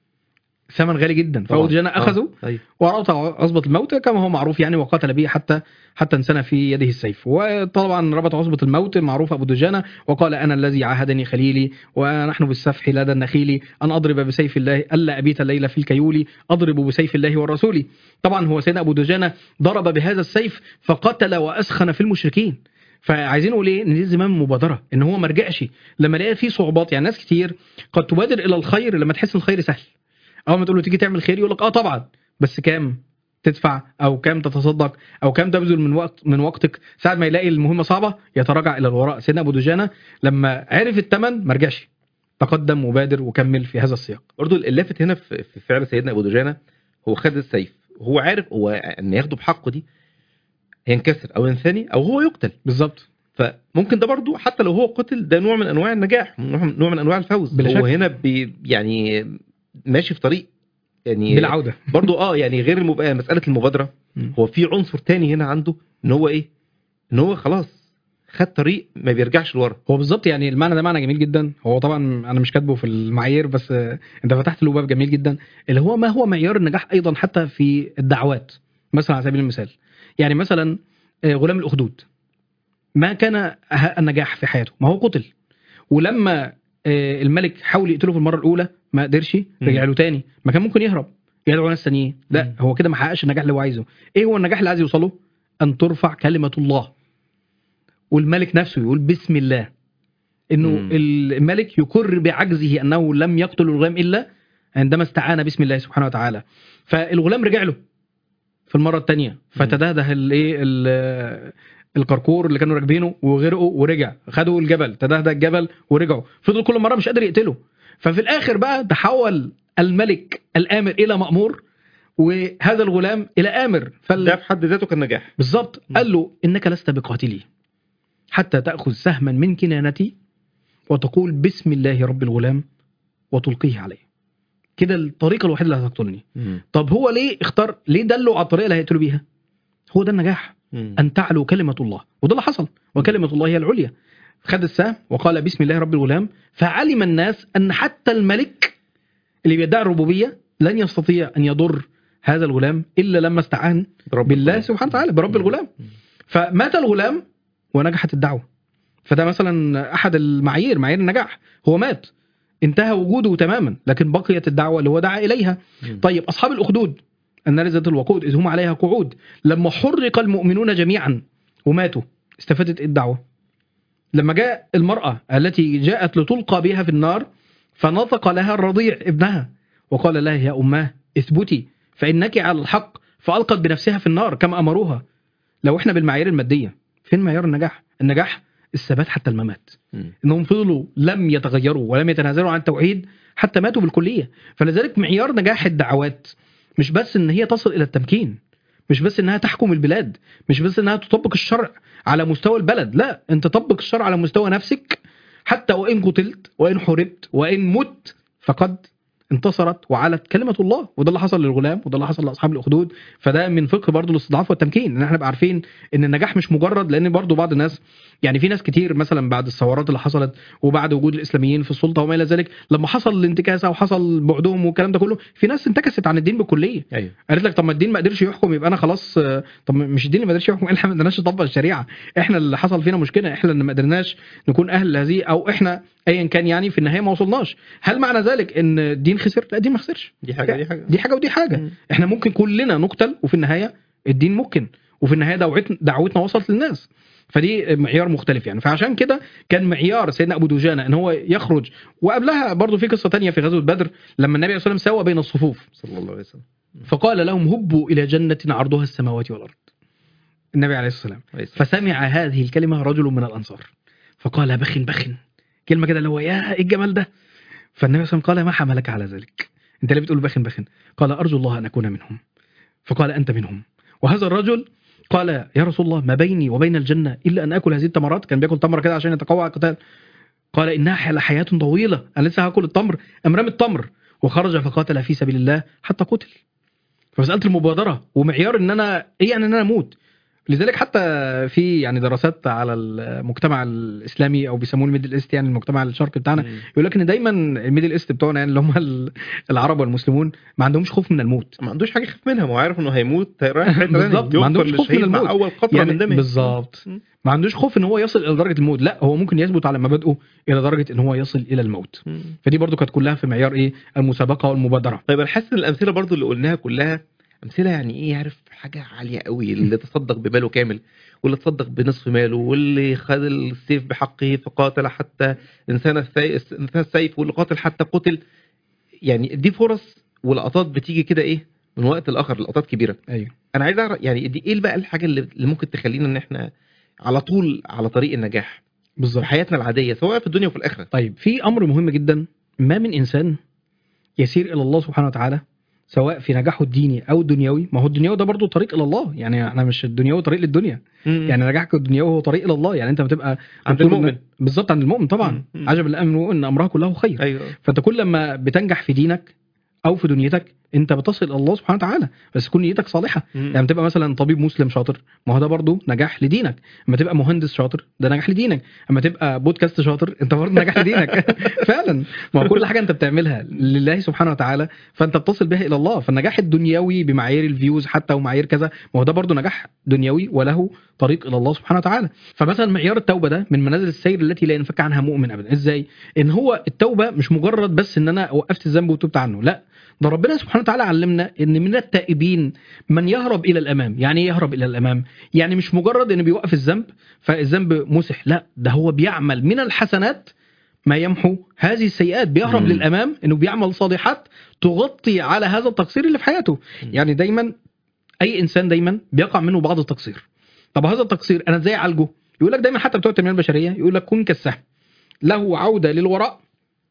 ثمن غالي جدا فابو طبعاً. دجانه آه. اخذه ايوه ورأت عصبة الموت كما هو معروف يعني وقاتل به حتى حتى انسنى في يده السيف وطبعا ربط عصبة الموت معروف أبو دجانة وقال أنا الذي عاهدني خليلي ونحن بالسفح لدى النخيل أن أضرب بسيف الله ألا أبيت الليل في الكيول أضرب بسيف الله والرسول طبعا هو سيدنا أبو دجانة ضرب بهذا السيف فقتل وأسخن في المشركين فعايزين نقول ايه ان دي زمام مبادره ان هو ما رجعش لما لقى فيه صعوبات يعني ناس كتير قد تبادر الى الخير لما تحس ان الخير سهل اول ما تقول له تيجي تعمل خير يقول لك اه طبعا بس كام تدفع او كام تتصدق او كام تبذل من وقت من وقتك ساعه ما يلاقي المهمه صعبه يتراجع الى الوراء سيدنا ابو دجانه لما عرف الثمن ما رجعش تقدم وبادر وكمل في هذا السياق برضو اللافت هنا في في فعل سيدنا ابو دجانه هو خد السيف هو عارف هو ان ياخده بحقه دي هينكسر او ينثني او هو يقتل بالظبط فممكن ده برضو حتى لو هو قتل ده نوع من انواع النجاح نوع من- نوع من انواع الفوز بلا هو شك. هنا بي يعني ماشي في طريق يعني بالعوده برضو اه يعني غير المب... مساله المبادره مم. هو في عنصر تاني هنا عنده ان هو ايه ان هو خلاص خد طريق ما بيرجعش لورا هو بالظبط يعني المعنى ده معنى جميل جدا هو طبعا انا مش كاتبه في المعايير بس آه، انت فتحت له باب جميل جدا اللي هو ما هو معيار النجاح ايضا حتى في الدعوات مثلا على سبيل المثال يعني مثلا آه، غلام الاخدود ما كان أه- النجاح في حياته ما هو قتل ولما آه، الملك حاول يقتله في المره الاولى ما قدرش رجع له تاني ما كان ممكن يهرب يدعو ناس تانيين لا مم. هو كده ما حققش النجاح اللي هو عايزه ايه هو النجاح اللي عايز يوصله ان ترفع كلمه الله والملك نفسه يقول بسم الله انه مم. الملك يقر بعجزه انه لم يقتل الغلام الا عندما استعان باسم الله سبحانه وتعالى فالغلام رجع له في المره الثانيه فتدهده الايه ال- الكركور اللي كانوا راكبينه وغرقوا ورجع خدوا الجبل تدهده الجبل ورجعوا فضل كل مره مش قادر يقتله ففي الاخر بقى تحول الملك الامر الى مامور وهذا الغلام الى امر فال... ده في حد ذاته كان نجاح بالظبط م. قال له انك لست بقاتلي حتى تاخذ سهما من كنانتي وتقول بسم الله رب الغلام وتلقيه عليه كده الطريقه الوحيده اللي هتقتلني مم. طب هو ليه اختار ليه دله على الطريقه اللي هيقتلوا بيها هو ده النجاح مم. ان تعلو كلمه الله وده اللي حصل وكلمه الله هي العليا خد السهم وقال بسم الله رب الغلام فعلم الناس ان حتى الملك اللي بيدعي الربوبيه لن يستطيع ان يضر هذا الغلام الا لما استعان برب بالله الغلام. سبحانه وتعالى برب مم. الغلام مم. فمات الغلام ونجحت الدعوه فده مثلا احد المعايير معايير النجاح هو مات انتهى وجوده تماما لكن بقيت الدعوه اللي هو دعا اليها مم. طيب اصحاب الاخدود النار ذات الوقود اذ هم عليها قعود لما حرق المؤمنون جميعا وماتوا استفادت إيه الدعوه لما جاء المراه التي جاءت لتلقى بها في النار فنطق لها الرضيع ابنها وقال لها يا اماه اثبتي فانك على الحق فالقت بنفسها في النار كما امروها لو احنا بالمعايير الماديه فين معيار النجاح النجاح الثبات حتى الممات مم. انهم فضلوا لم يتغيروا ولم يتنازلوا عن التوحيد حتى ماتوا بالكليه فلذلك معيار نجاح الدعوات مش بس ان هي تصل الى التمكين مش بس انها تحكم البلاد مش بس انها تطبق الشرع على مستوى البلد لا انت طبق الشرع على مستوى نفسك حتى وان قتلت وان حربت وان مت فقد انتصرت وعلت كلمه الله وده اللي حصل للغلام وده اللي حصل لاصحاب الاخدود فده من فقه برضه الاستضعاف والتمكين ان احنا نبقى عارفين ان النجاح مش مجرد لان برضه بعض الناس يعني في ناس كتير مثلا بعد الثورات اللي حصلت وبعد وجود الاسلاميين في السلطه وما الى ذلك لما حصل الانتكاسه وحصل بعدهم والكلام ده كله في ناس انتكست عن الدين بالكليه ايوه قالت لك طب ما الدين ما قدرش يحكم يبقى انا خلاص آه، طب مش الدين اللي ما قدرش يحكم احنا ما قدرناش نطبق الشريعه احنا اللي حصل فينا مشكله احنا اللي ما قدرناش نكون اهل هذه او احنا ايا كان يعني في النهايه ما وصلناش هل معنى ذلك ان الدين خسر لا الدين ما خسرش دي حاجه دي حاجه دي حاجه ودي حاجه مم. احنا ممكن كلنا نقتل وفي النهايه الدين ممكن وفي النهايه دعوتنا دعوتنا وصلت للناس فدي معيار مختلف يعني فعشان كده كان معيار سيدنا ابو دجانه ان هو يخرج وقبلها برضو في قصه تانية في غزوه بدر لما النبي صلى الله عليه وسلم سوى بين الصفوف صلى الله عليه وسلم فقال لهم هبوا الى جنه عرضها السماوات والارض النبي عليه الصلاه والسلام عليه الصلاة فسمع هذه الكلمه رجل من الانصار فقال بخ بخ كلمه كده اللي هو يا ايه الجمال ده فالنبي صلى الله عليه وسلم قال ما حملك على ذلك انت ليه بتقول بخ بخ قال ارجو الله ان اكون منهم فقال انت منهم وهذا الرجل قال يا رسول الله ما بيني وبين الجنه الا ان اكل هذه التمرات كان بياكل تمره كده عشان يتقوى على القتال قال انها لحياه طويله انا لسه هاكل التمر ام رمى التمر وخرج فقاتل في سبيل الله حتى قتل فمساله المبادره ومعيار ان انا ايه يعني ان انا اموت لذلك حتى في يعني دراسات على المجتمع الاسلامي او بيسموه الميدل ايست يعني المجتمع الشرقي بتاعنا مم. يقول لك ان دايما الميدل ايست بتوعنا يعني اللي هم ال- العرب والمسلمون ما عندهمش خوف من الموت ما عندوش حاجه يخاف منها ما هو عارف انه هيموت رايح حته تانية. بالظبط، ما يغفر عندوش خوف من للشهيد مع الموت. اول قطره يعني من دمه بالظبط مم. ما عندوش خوف ان هو يصل الى درجه الموت لا هو ممكن يثبت على مبادئه الى درجه ان هو يصل الى الموت مم. فدي برضو كانت كلها في معيار ايه المسابقه والمبادره طيب انا حاسس ان الامثله برضو اللي قلناها كلها امثله يعني ايه عارف حاجه عاليه قوي اللي تصدق بماله كامل واللي تصدق بنصف ماله واللي خد السيف بحقه فقاتل حتى انسان السيف انسان السيف واللي قاتل حتى قتل يعني دي فرص ولقطات بتيجي كده ايه من وقت لاخر لقطات كبيره ايوه انا عايز اعرف يعني دي ايه بقى الحاجه اللي اللي ممكن تخلينا ان احنا على طول على طريق النجاح في بالظبط حياتنا العاديه سواء في الدنيا وفي الاخره طيب في امر مهم جدا ما من انسان يسير الى الله سبحانه وتعالى سواء في نجاحه الديني او الدنيوي ما هو الدنيوي ده برضه طريق الى الله يعني احنا مش الدنيوي طريق للدنيا يعني نجاحك الدنيوي هو طريق الى الله يعني انت بتبقى عند دكتور المؤمن. بالظبط عند المؤمن طبعا مم. مم. عجب الامر ان امره كله خير ايوه فانت كل لما بتنجح في دينك او في دنيتك انت بتصل الى الله سبحانه وتعالى بس تكون نيتك صالحه يعني تبقى مثلا طبيب مسلم شاطر ما هو ده برضه نجاح لدينك اما تبقى مهندس شاطر ده نجاح لدينك اما تبقى بودكاست شاطر انت برضه نجاح لدينك فعلا ما هو كل حاجه انت بتعملها لله سبحانه وتعالى فانت بتصل بها الى الله فالنجاح الدنيوي بمعايير الفيوز حتى ومعايير كذا ما هو ده برضه نجاح دنيوي وله طريق الى الله سبحانه وتعالى فمثلا معيار التوبه ده من منازل السير التي لا ينفك عنها مؤمن ابدا ازاي ان هو التوبه مش مجرد بس ان انا وقفت الذنب وتوبت عنه لا ده ربنا سبحانه وتعالى علمنا ان من التائبين من يهرب الى الامام يعني ايه يهرب الى الامام يعني مش مجرد انه بيوقف الذنب فالذنب مسح لا ده هو بيعمل من الحسنات ما يمحو هذه السيئات بيهرب مم. للامام انه بيعمل صالحات تغطي على هذا التقصير اللي في حياته مم. يعني دايما اي انسان دايما بيقع منه بعض التقصير طب هذا التقصير انا ازاي اعالجه يقول لك دايما حتى بتوع التنميه البشريه يقول لك كن كالسهم له عوده للوراء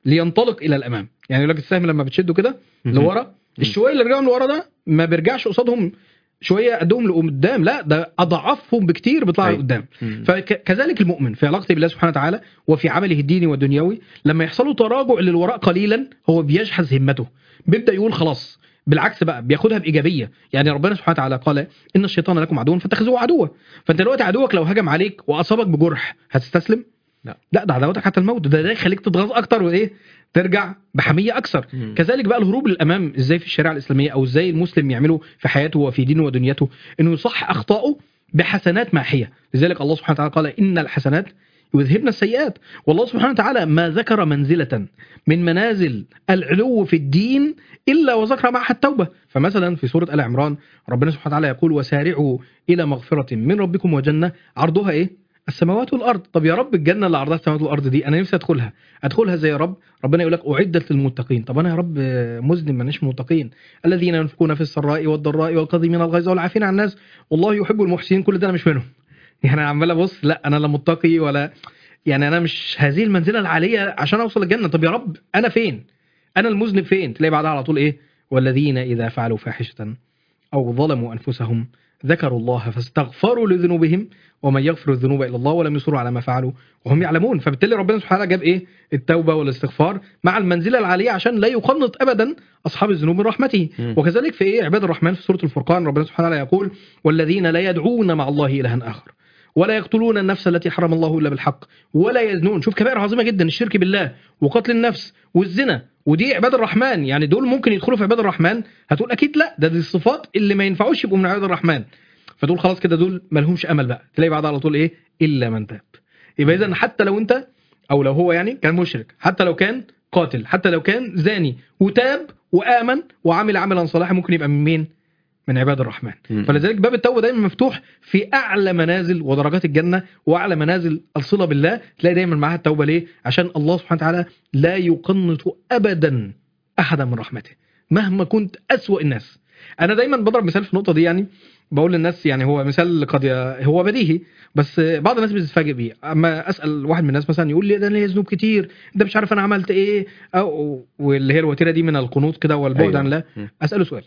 لينطلق الى الامام يعني يقول لك السهم لما بتشده كده لورا الشويه اللي رجعهم لورا ده ما بيرجعش قصادهم شويه قدهم لقدام لا ده اضعافهم بكتير بيطلع أيوة. لقدام مم. فكذلك المؤمن في علاقته بالله سبحانه وتعالى وفي عمله الديني والدنيوي لما يحصل له تراجع للوراء قليلا هو بيجهز همته بيبدا يقول خلاص بالعكس بقى بياخدها بايجابيه يعني ربنا سبحانه وتعالى قال ان الشيطان لكم عدو فاتخذوه عدوا فانت دلوقتي عدوك لو هجم عليك واصابك بجرح هتستسلم لا. لا ده عداوتك حتى الموت ده ده يخليك تتغاظ اكتر وايه ترجع بحميه اكثر مم. كذلك بقى الهروب للامام ازاي في الشريعه الاسلاميه او ازاي المسلم يعمله في حياته وفي دينه ودنيته انه يصح اخطائه بحسنات ماحيه لذلك الله سبحانه وتعالى قال ان الحسنات يذهبن السيئات والله سبحانه وتعالى ما ذكر منزله من منازل العلو في الدين الا وذكر معها التوبه فمثلا في سوره ال عمران ربنا سبحانه وتعالى يقول وسارعوا الى مغفره من ربكم وجنه عرضها ايه السماوات والارض طب يا رب الجنه اللي عرضها السماوات والارض دي انا نفسي ادخلها ادخلها ازاي يا رب ربنا يقول لك اعدت للمتقين طب انا يا رب مذنب مانيش متقين الذين ينفقون في السراء والضراء والكاظمين الغيظ والعافين عن الناس والله يحب المحسنين كل ده انا مش منهم يعني انا عمال ابص لا انا لا متقي ولا يعني انا مش هذه المنزله العاليه عشان اوصل الجنه طب يا رب انا فين انا المذنب فين تلاقي بعدها على طول ايه والذين اذا فعلوا فاحشه او ظلموا انفسهم ذكروا الله فاستغفروا لذنوبهم ومن يغفر الذنوب الا الله ولم يصروا على ما فعلوا وهم يعلمون فبالتالي ربنا سبحانه وتعالى جاب ايه التوبه والاستغفار مع المنزله العاليه عشان لا يقنط ابدا اصحاب الذنوب من رحمته مم. وكذلك في ايه عباد الرحمن في سوره الفرقان ربنا سبحانه وتعالى يقول والذين لا يدعون مع الله الها اخر ولا يقتلون النفس التي حرم الله الا بالحق ولا يزنون شوف كبائر عظيمه جدا الشرك بالله وقتل النفس والزنا ودي عباد الرحمن يعني دول ممكن يدخلوا في عباد الرحمن هتقول اكيد لا ده دي الصفات اللي ما ينفعوش يبقوا من عباد الرحمن فتقول خلاص كده دول ما لهمش امل بقى تلاقي بعدها على طول ايه الا من تاب يبقى اذا حتى لو انت او لو هو يعني كان مشرك حتى لو كان قاتل حتى لو كان زاني وتاب وامن وعمل عملا صالحا ممكن يبقى من مين من عباد الرحمن مم. فلذلك باب التوبه دايما مفتوح في اعلى منازل ودرجات الجنه واعلى منازل الصله بالله تلاقي دايما معاها التوبه ليه عشان الله سبحانه وتعالى لا يقنط ابدا احدا من رحمته مهما كنت اسوا الناس انا دايما بضرب مثال في النقطه دي يعني بقول للناس يعني هو مثال قد ي- هو بديهي بس بعض الناس بتتفاجئ بيه اما اسال واحد من الناس مثلا يقول لي ده انا ليا ذنوب كتير ده مش عارف انا عملت ايه او واللي هي الوتيره دي من القنوط كده والبعد أيوة. عن الله مم. اساله سؤال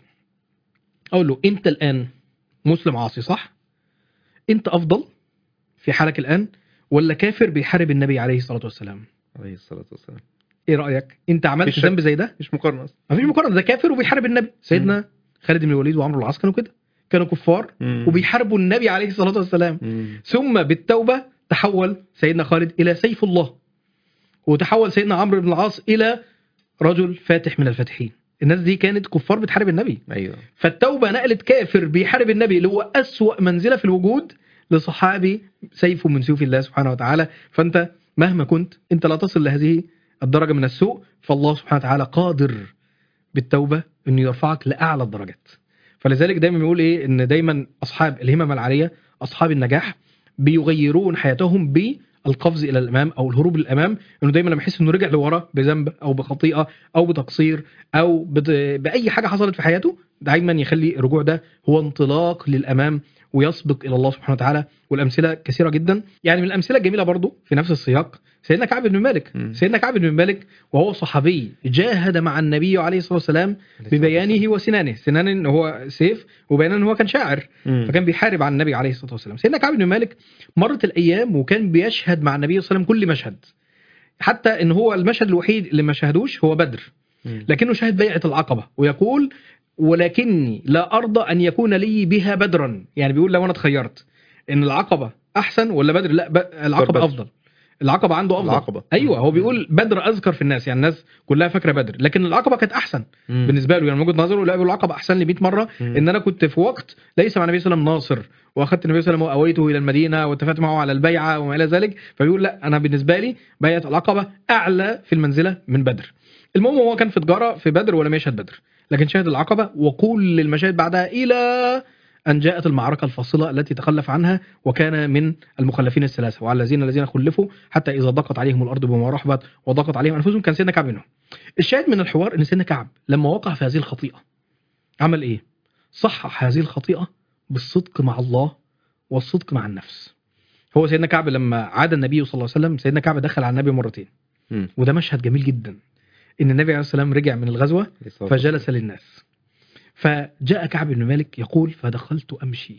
اقول له انت الان مسلم عاصي صح انت افضل في حالك الان ولا كافر بيحارب النبي عليه الصلاه والسلام عليه الصلاه والسلام ايه رايك انت عملت مفيش ذنب زي ده مش مقارنه اصلا مفيش مقارنه ده كافر وبيحارب النبي سيدنا خالد بن الوليد وعمرو بن العاص كانوا كده كانوا كفار مم. وبيحاربوا النبي عليه الصلاه والسلام مم. ثم بالتوبه تحول سيدنا خالد الى سيف الله وتحول سيدنا عمرو بن العاص الى رجل فاتح من الفاتحين الناس دي كانت كفار بتحارب النبي ايوه فالتوبه نقلت كافر بيحارب النبي اللي هو اسوا منزله في الوجود لصحابي سيف من سيوف الله سبحانه وتعالى فانت مهما كنت انت لا تصل لهذه الدرجه من السوء فالله سبحانه وتعالى قادر بالتوبه انه يرفعك لاعلى الدرجات فلذلك دايما بيقول ايه ان دايما اصحاب الهمم العاليه اصحاب النجاح بيغيرون حياتهم بالقفز الى الامام او الهروب للامام انه دايما لما يحس انه رجع لورا بذنب او بخطيئه او بتقصير او بت- باي حاجه حصلت في حياته دايما يخلي الرجوع ده هو انطلاق للامام ويسبق الى الله سبحانه وتعالى والامثله كثيره جدا يعني من الامثله الجميله برضو في نفس السياق سيدنا كعب بن مالك مم. سيدنا كعب بن مالك وهو صحابي جاهد مع النبي عليه الصلاه والسلام ببيانه وسنانه سنان إن هو سيف وبيانا ان هو كان شاعر مم. فكان بيحارب عن النبي عليه الصلاه والسلام سيدنا كعب بن مالك مرت الايام وكان بيشهد مع النبي صلى الله عليه وسلم كل مشهد حتى ان هو المشهد الوحيد اللي ما شهدوش هو بدر مم. لكنه شهد بيعه العقبه ويقول ولكني لا ارضى ان يكون لي بها بدرا يعني بيقول لو انا اتخيرت ان العقبه احسن ولا بدر لا ب... العقبه بدر. افضل العقبه عنده افضل العقبة. ايوه هو بيقول بدر اذكر في الناس يعني الناس كلها فاكره بدر لكن العقبه كانت احسن مم. بالنسبه له يعني من وجهه نظره لا بيقول العقبه احسن لي 100 مره مم. ان انا كنت في وقت ليس مع النبي صلى الله عليه وسلم ناصر واخدت النبي صلى الله عليه وسلم واويته الى المدينه واتفقت معه على البيعه وما الى ذلك فبيقول لا انا بالنسبه لي بيعه العقبه اعلى في المنزله من بدر المهم هو كان في تجاره في بدر ولم يشهد بدر لكن شهد العقبه وكل المشاهد بعدها الى ان جاءت المعركه الفاصله التي تخلف عنها وكان من المخلفين الثلاثه وعلى الذين الذين خلفوا حتى اذا ضاقت عليهم الارض بما رحبت وضاقت عليهم انفسهم كان سيدنا كعب منهم الشاهد من الحوار ان سيدنا كعب لما وقع في هذه الخطيئه عمل ايه صحح هذه الخطيئه بالصدق مع الله والصدق مع النفس هو سيدنا كعب لما عاد النبي صلى الله عليه وسلم سيدنا كعب دخل على النبي مرتين مم. وده مشهد جميل جدا ان النبي عليه الصلاه والسلام رجع من الغزوه فجلس للناس فجاء كعب بن مالك يقول فدخلت امشي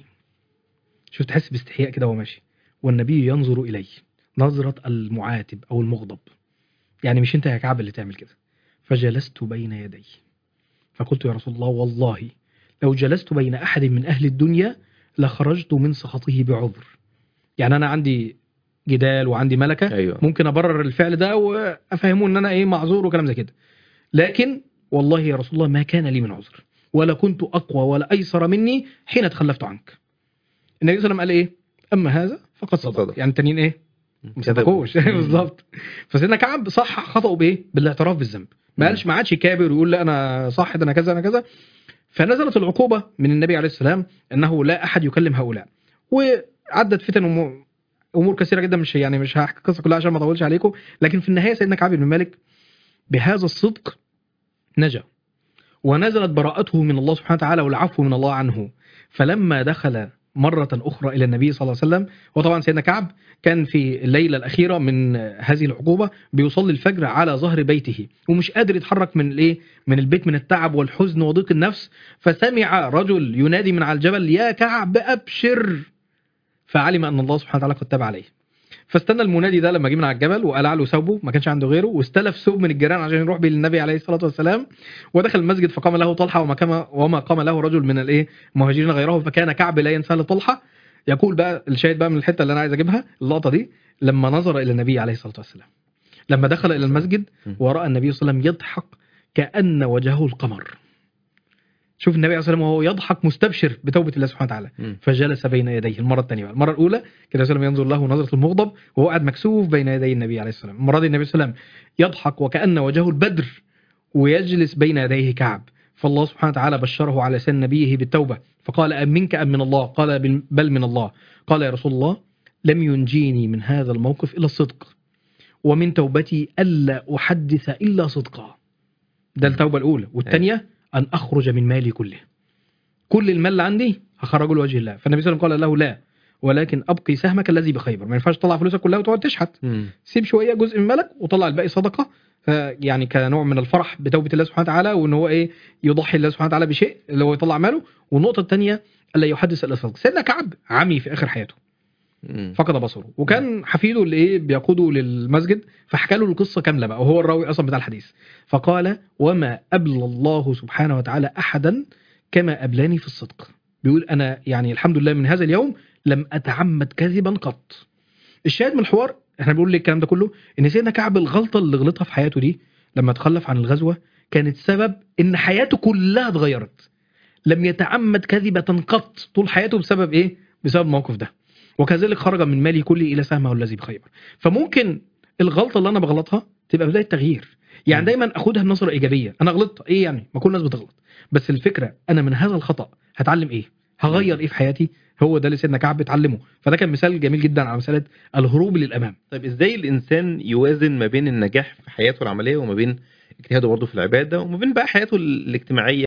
شوف تحس باستحياء كده وهو ماشي والنبي ينظر الي نظره المعاتب او المغضب يعني مش انت يا كعب اللي تعمل كده فجلست بين يديه فقلت يا رسول الله والله لو جلست بين احد من اهل الدنيا لخرجت من سخطه بعذر يعني انا عندي جدال وعندي ملكه ايوه ممكن ابرر الفعل ده وافهمه ان انا ايه معذور وكلام زي كده لكن والله يا رسول الله ما كان لي من عذر ولا كنت اقوى ولا ايسر مني حين تخلفت عنك النبي صلى الله عليه وسلم قال ايه اما هذا فقد صدق صدق. يعني التانيين ايه ما صدقوش بالظبط فسيدنا كعب صح خطأه بايه بالاعتراف بالذنب ما مم. قالش ما عادش كابر ويقول لا انا صح ده انا كذا انا كذا فنزلت العقوبه من النبي عليه السلام انه لا احد يكلم هؤلاء وعدت فتن وم- امور كثيره جدا مش يعني مش هحكي القصه كلها عشان ما اطولش عليكم لكن في النهايه سيدنا كعب بن مالك بهذا الصدق نجا ونزلت براءته من الله سبحانه وتعالى والعفو من الله عنه فلما دخل مرة أخرى إلى النبي صلى الله عليه وسلم وطبعا سيدنا كعب كان في الليلة الأخيرة من هذه العقوبة بيصلي الفجر على ظهر بيته ومش قادر يتحرك من الإيه من البيت من التعب والحزن وضيق النفس فسمع رجل ينادي من على الجبل يا كعب أبشر فعلم أن الله سبحانه وتعالى قد تاب عليه فاستنى المنادي ده لما جه من على الجبل وقلع له ثوبه ما كانش عنده غيره واستلف ثوب من الجيران عشان يروح بيه للنبي عليه الصلاه والسلام ودخل المسجد فقام له طلحه وما كما وما قام له رجل من الايه المهاجرين غيره فكان كعب لا ينسى لطلحه يقول بقى الشاهد بقى من الحته اللي انا عايز اجيبها اللقطه دي لما نظر الى النبي عليه الصلاه والسلام لما دخل الى المسجد وراى النبي صلى الله عليه وسلم يضحك كان وجهه القمر شوف النبي عليه الصلاه والسلام وهو يضحك مستبشر بتوبه الله سبحانه وتعالى مم. فجلس بين يديه المره الثانيه بقى المره الاولى كده وسلم ينظر له نظره المغضب وهو قاعد مكسوف بين يدي النبي عليه السلام المره دي النبي صلى الله عليه وسلم يضحك وكان وجهه البدر ويجلس بين يديه كعب فالله سبحانه وتعالى بشره على لسان نبيه بالتوبه فقال أم منك ام من الله قال بل- بل من الله قال يا رسول الله لم ينجيني من هذا الموقف الا الصدق ومن توبتي الا احدث الا صدقا ده التوبه الاولى والثانيه ان اخرج من مالي كله كل المال اللي عندي هخرجه لوجه الله فالنبي صلى الله عليه وسلم قال له لا ولكن ابقي سهمك الذي بخيبر ما ينفعش تطلع فلوسك كلها وتقعد تشحت مم. سيب شويه جزء من مالك وطلع الباقي صدقه آه، يعني كنوع من الفرح بتوبه الله سبحانه وتعالى وان هو ايه يضحي الله سبحانه وتعالى بشيء اللي هو يطلع ماله والنقطه الثانيه الا يحدث الا صدق سيدنا كعب عمي في اخر حياته مم. فقد بصره وكان حفيده اللي ايه بيقوده للمسجد فحكى له القصه كامله بقى وهو الراوي اصلا بتاع الحديث فقال وما ابلى الله سبحانه وتعالى احدا كما ابلاني في الصدق بيقول انا يعني الحمد لله من هذا اليوم لم اتعمد كذبا قط الشاهد من الحوار احنا بنقول ليه الكلام ده كله ان سيدنا كعب الغلطه اللي غلطها في حياته دي لما تخلف عن الغزوه كانت سبب ان حياته كلها اتغيرت لم يتعمد كذبه قط طول حياته بسبب ايه بسبب الموقف ده وكذلك خرج من ماله كله الى سهمه الذي بخيبر فممكن الغلطه اللي انا بغلطها تبقى بدايه تغيير يعني مم. دايما اخدها بنظره ايجابيه انا غلطت ايه يعني ما كل الناس بتغلط بس الفكره انا من هذا الخطا هتعلم ايه هغير ايه في حياتي هو ده اللي سيدنا كعب اتعلمه فده كان مثال جميل جدا على مساله الهروب للامام طيب ازاي الانسان يوازن ما بين النجاح في حياته العمليه وما بين اجتهاده برضه في العباده وما بين بقى حياته الاجتماعيه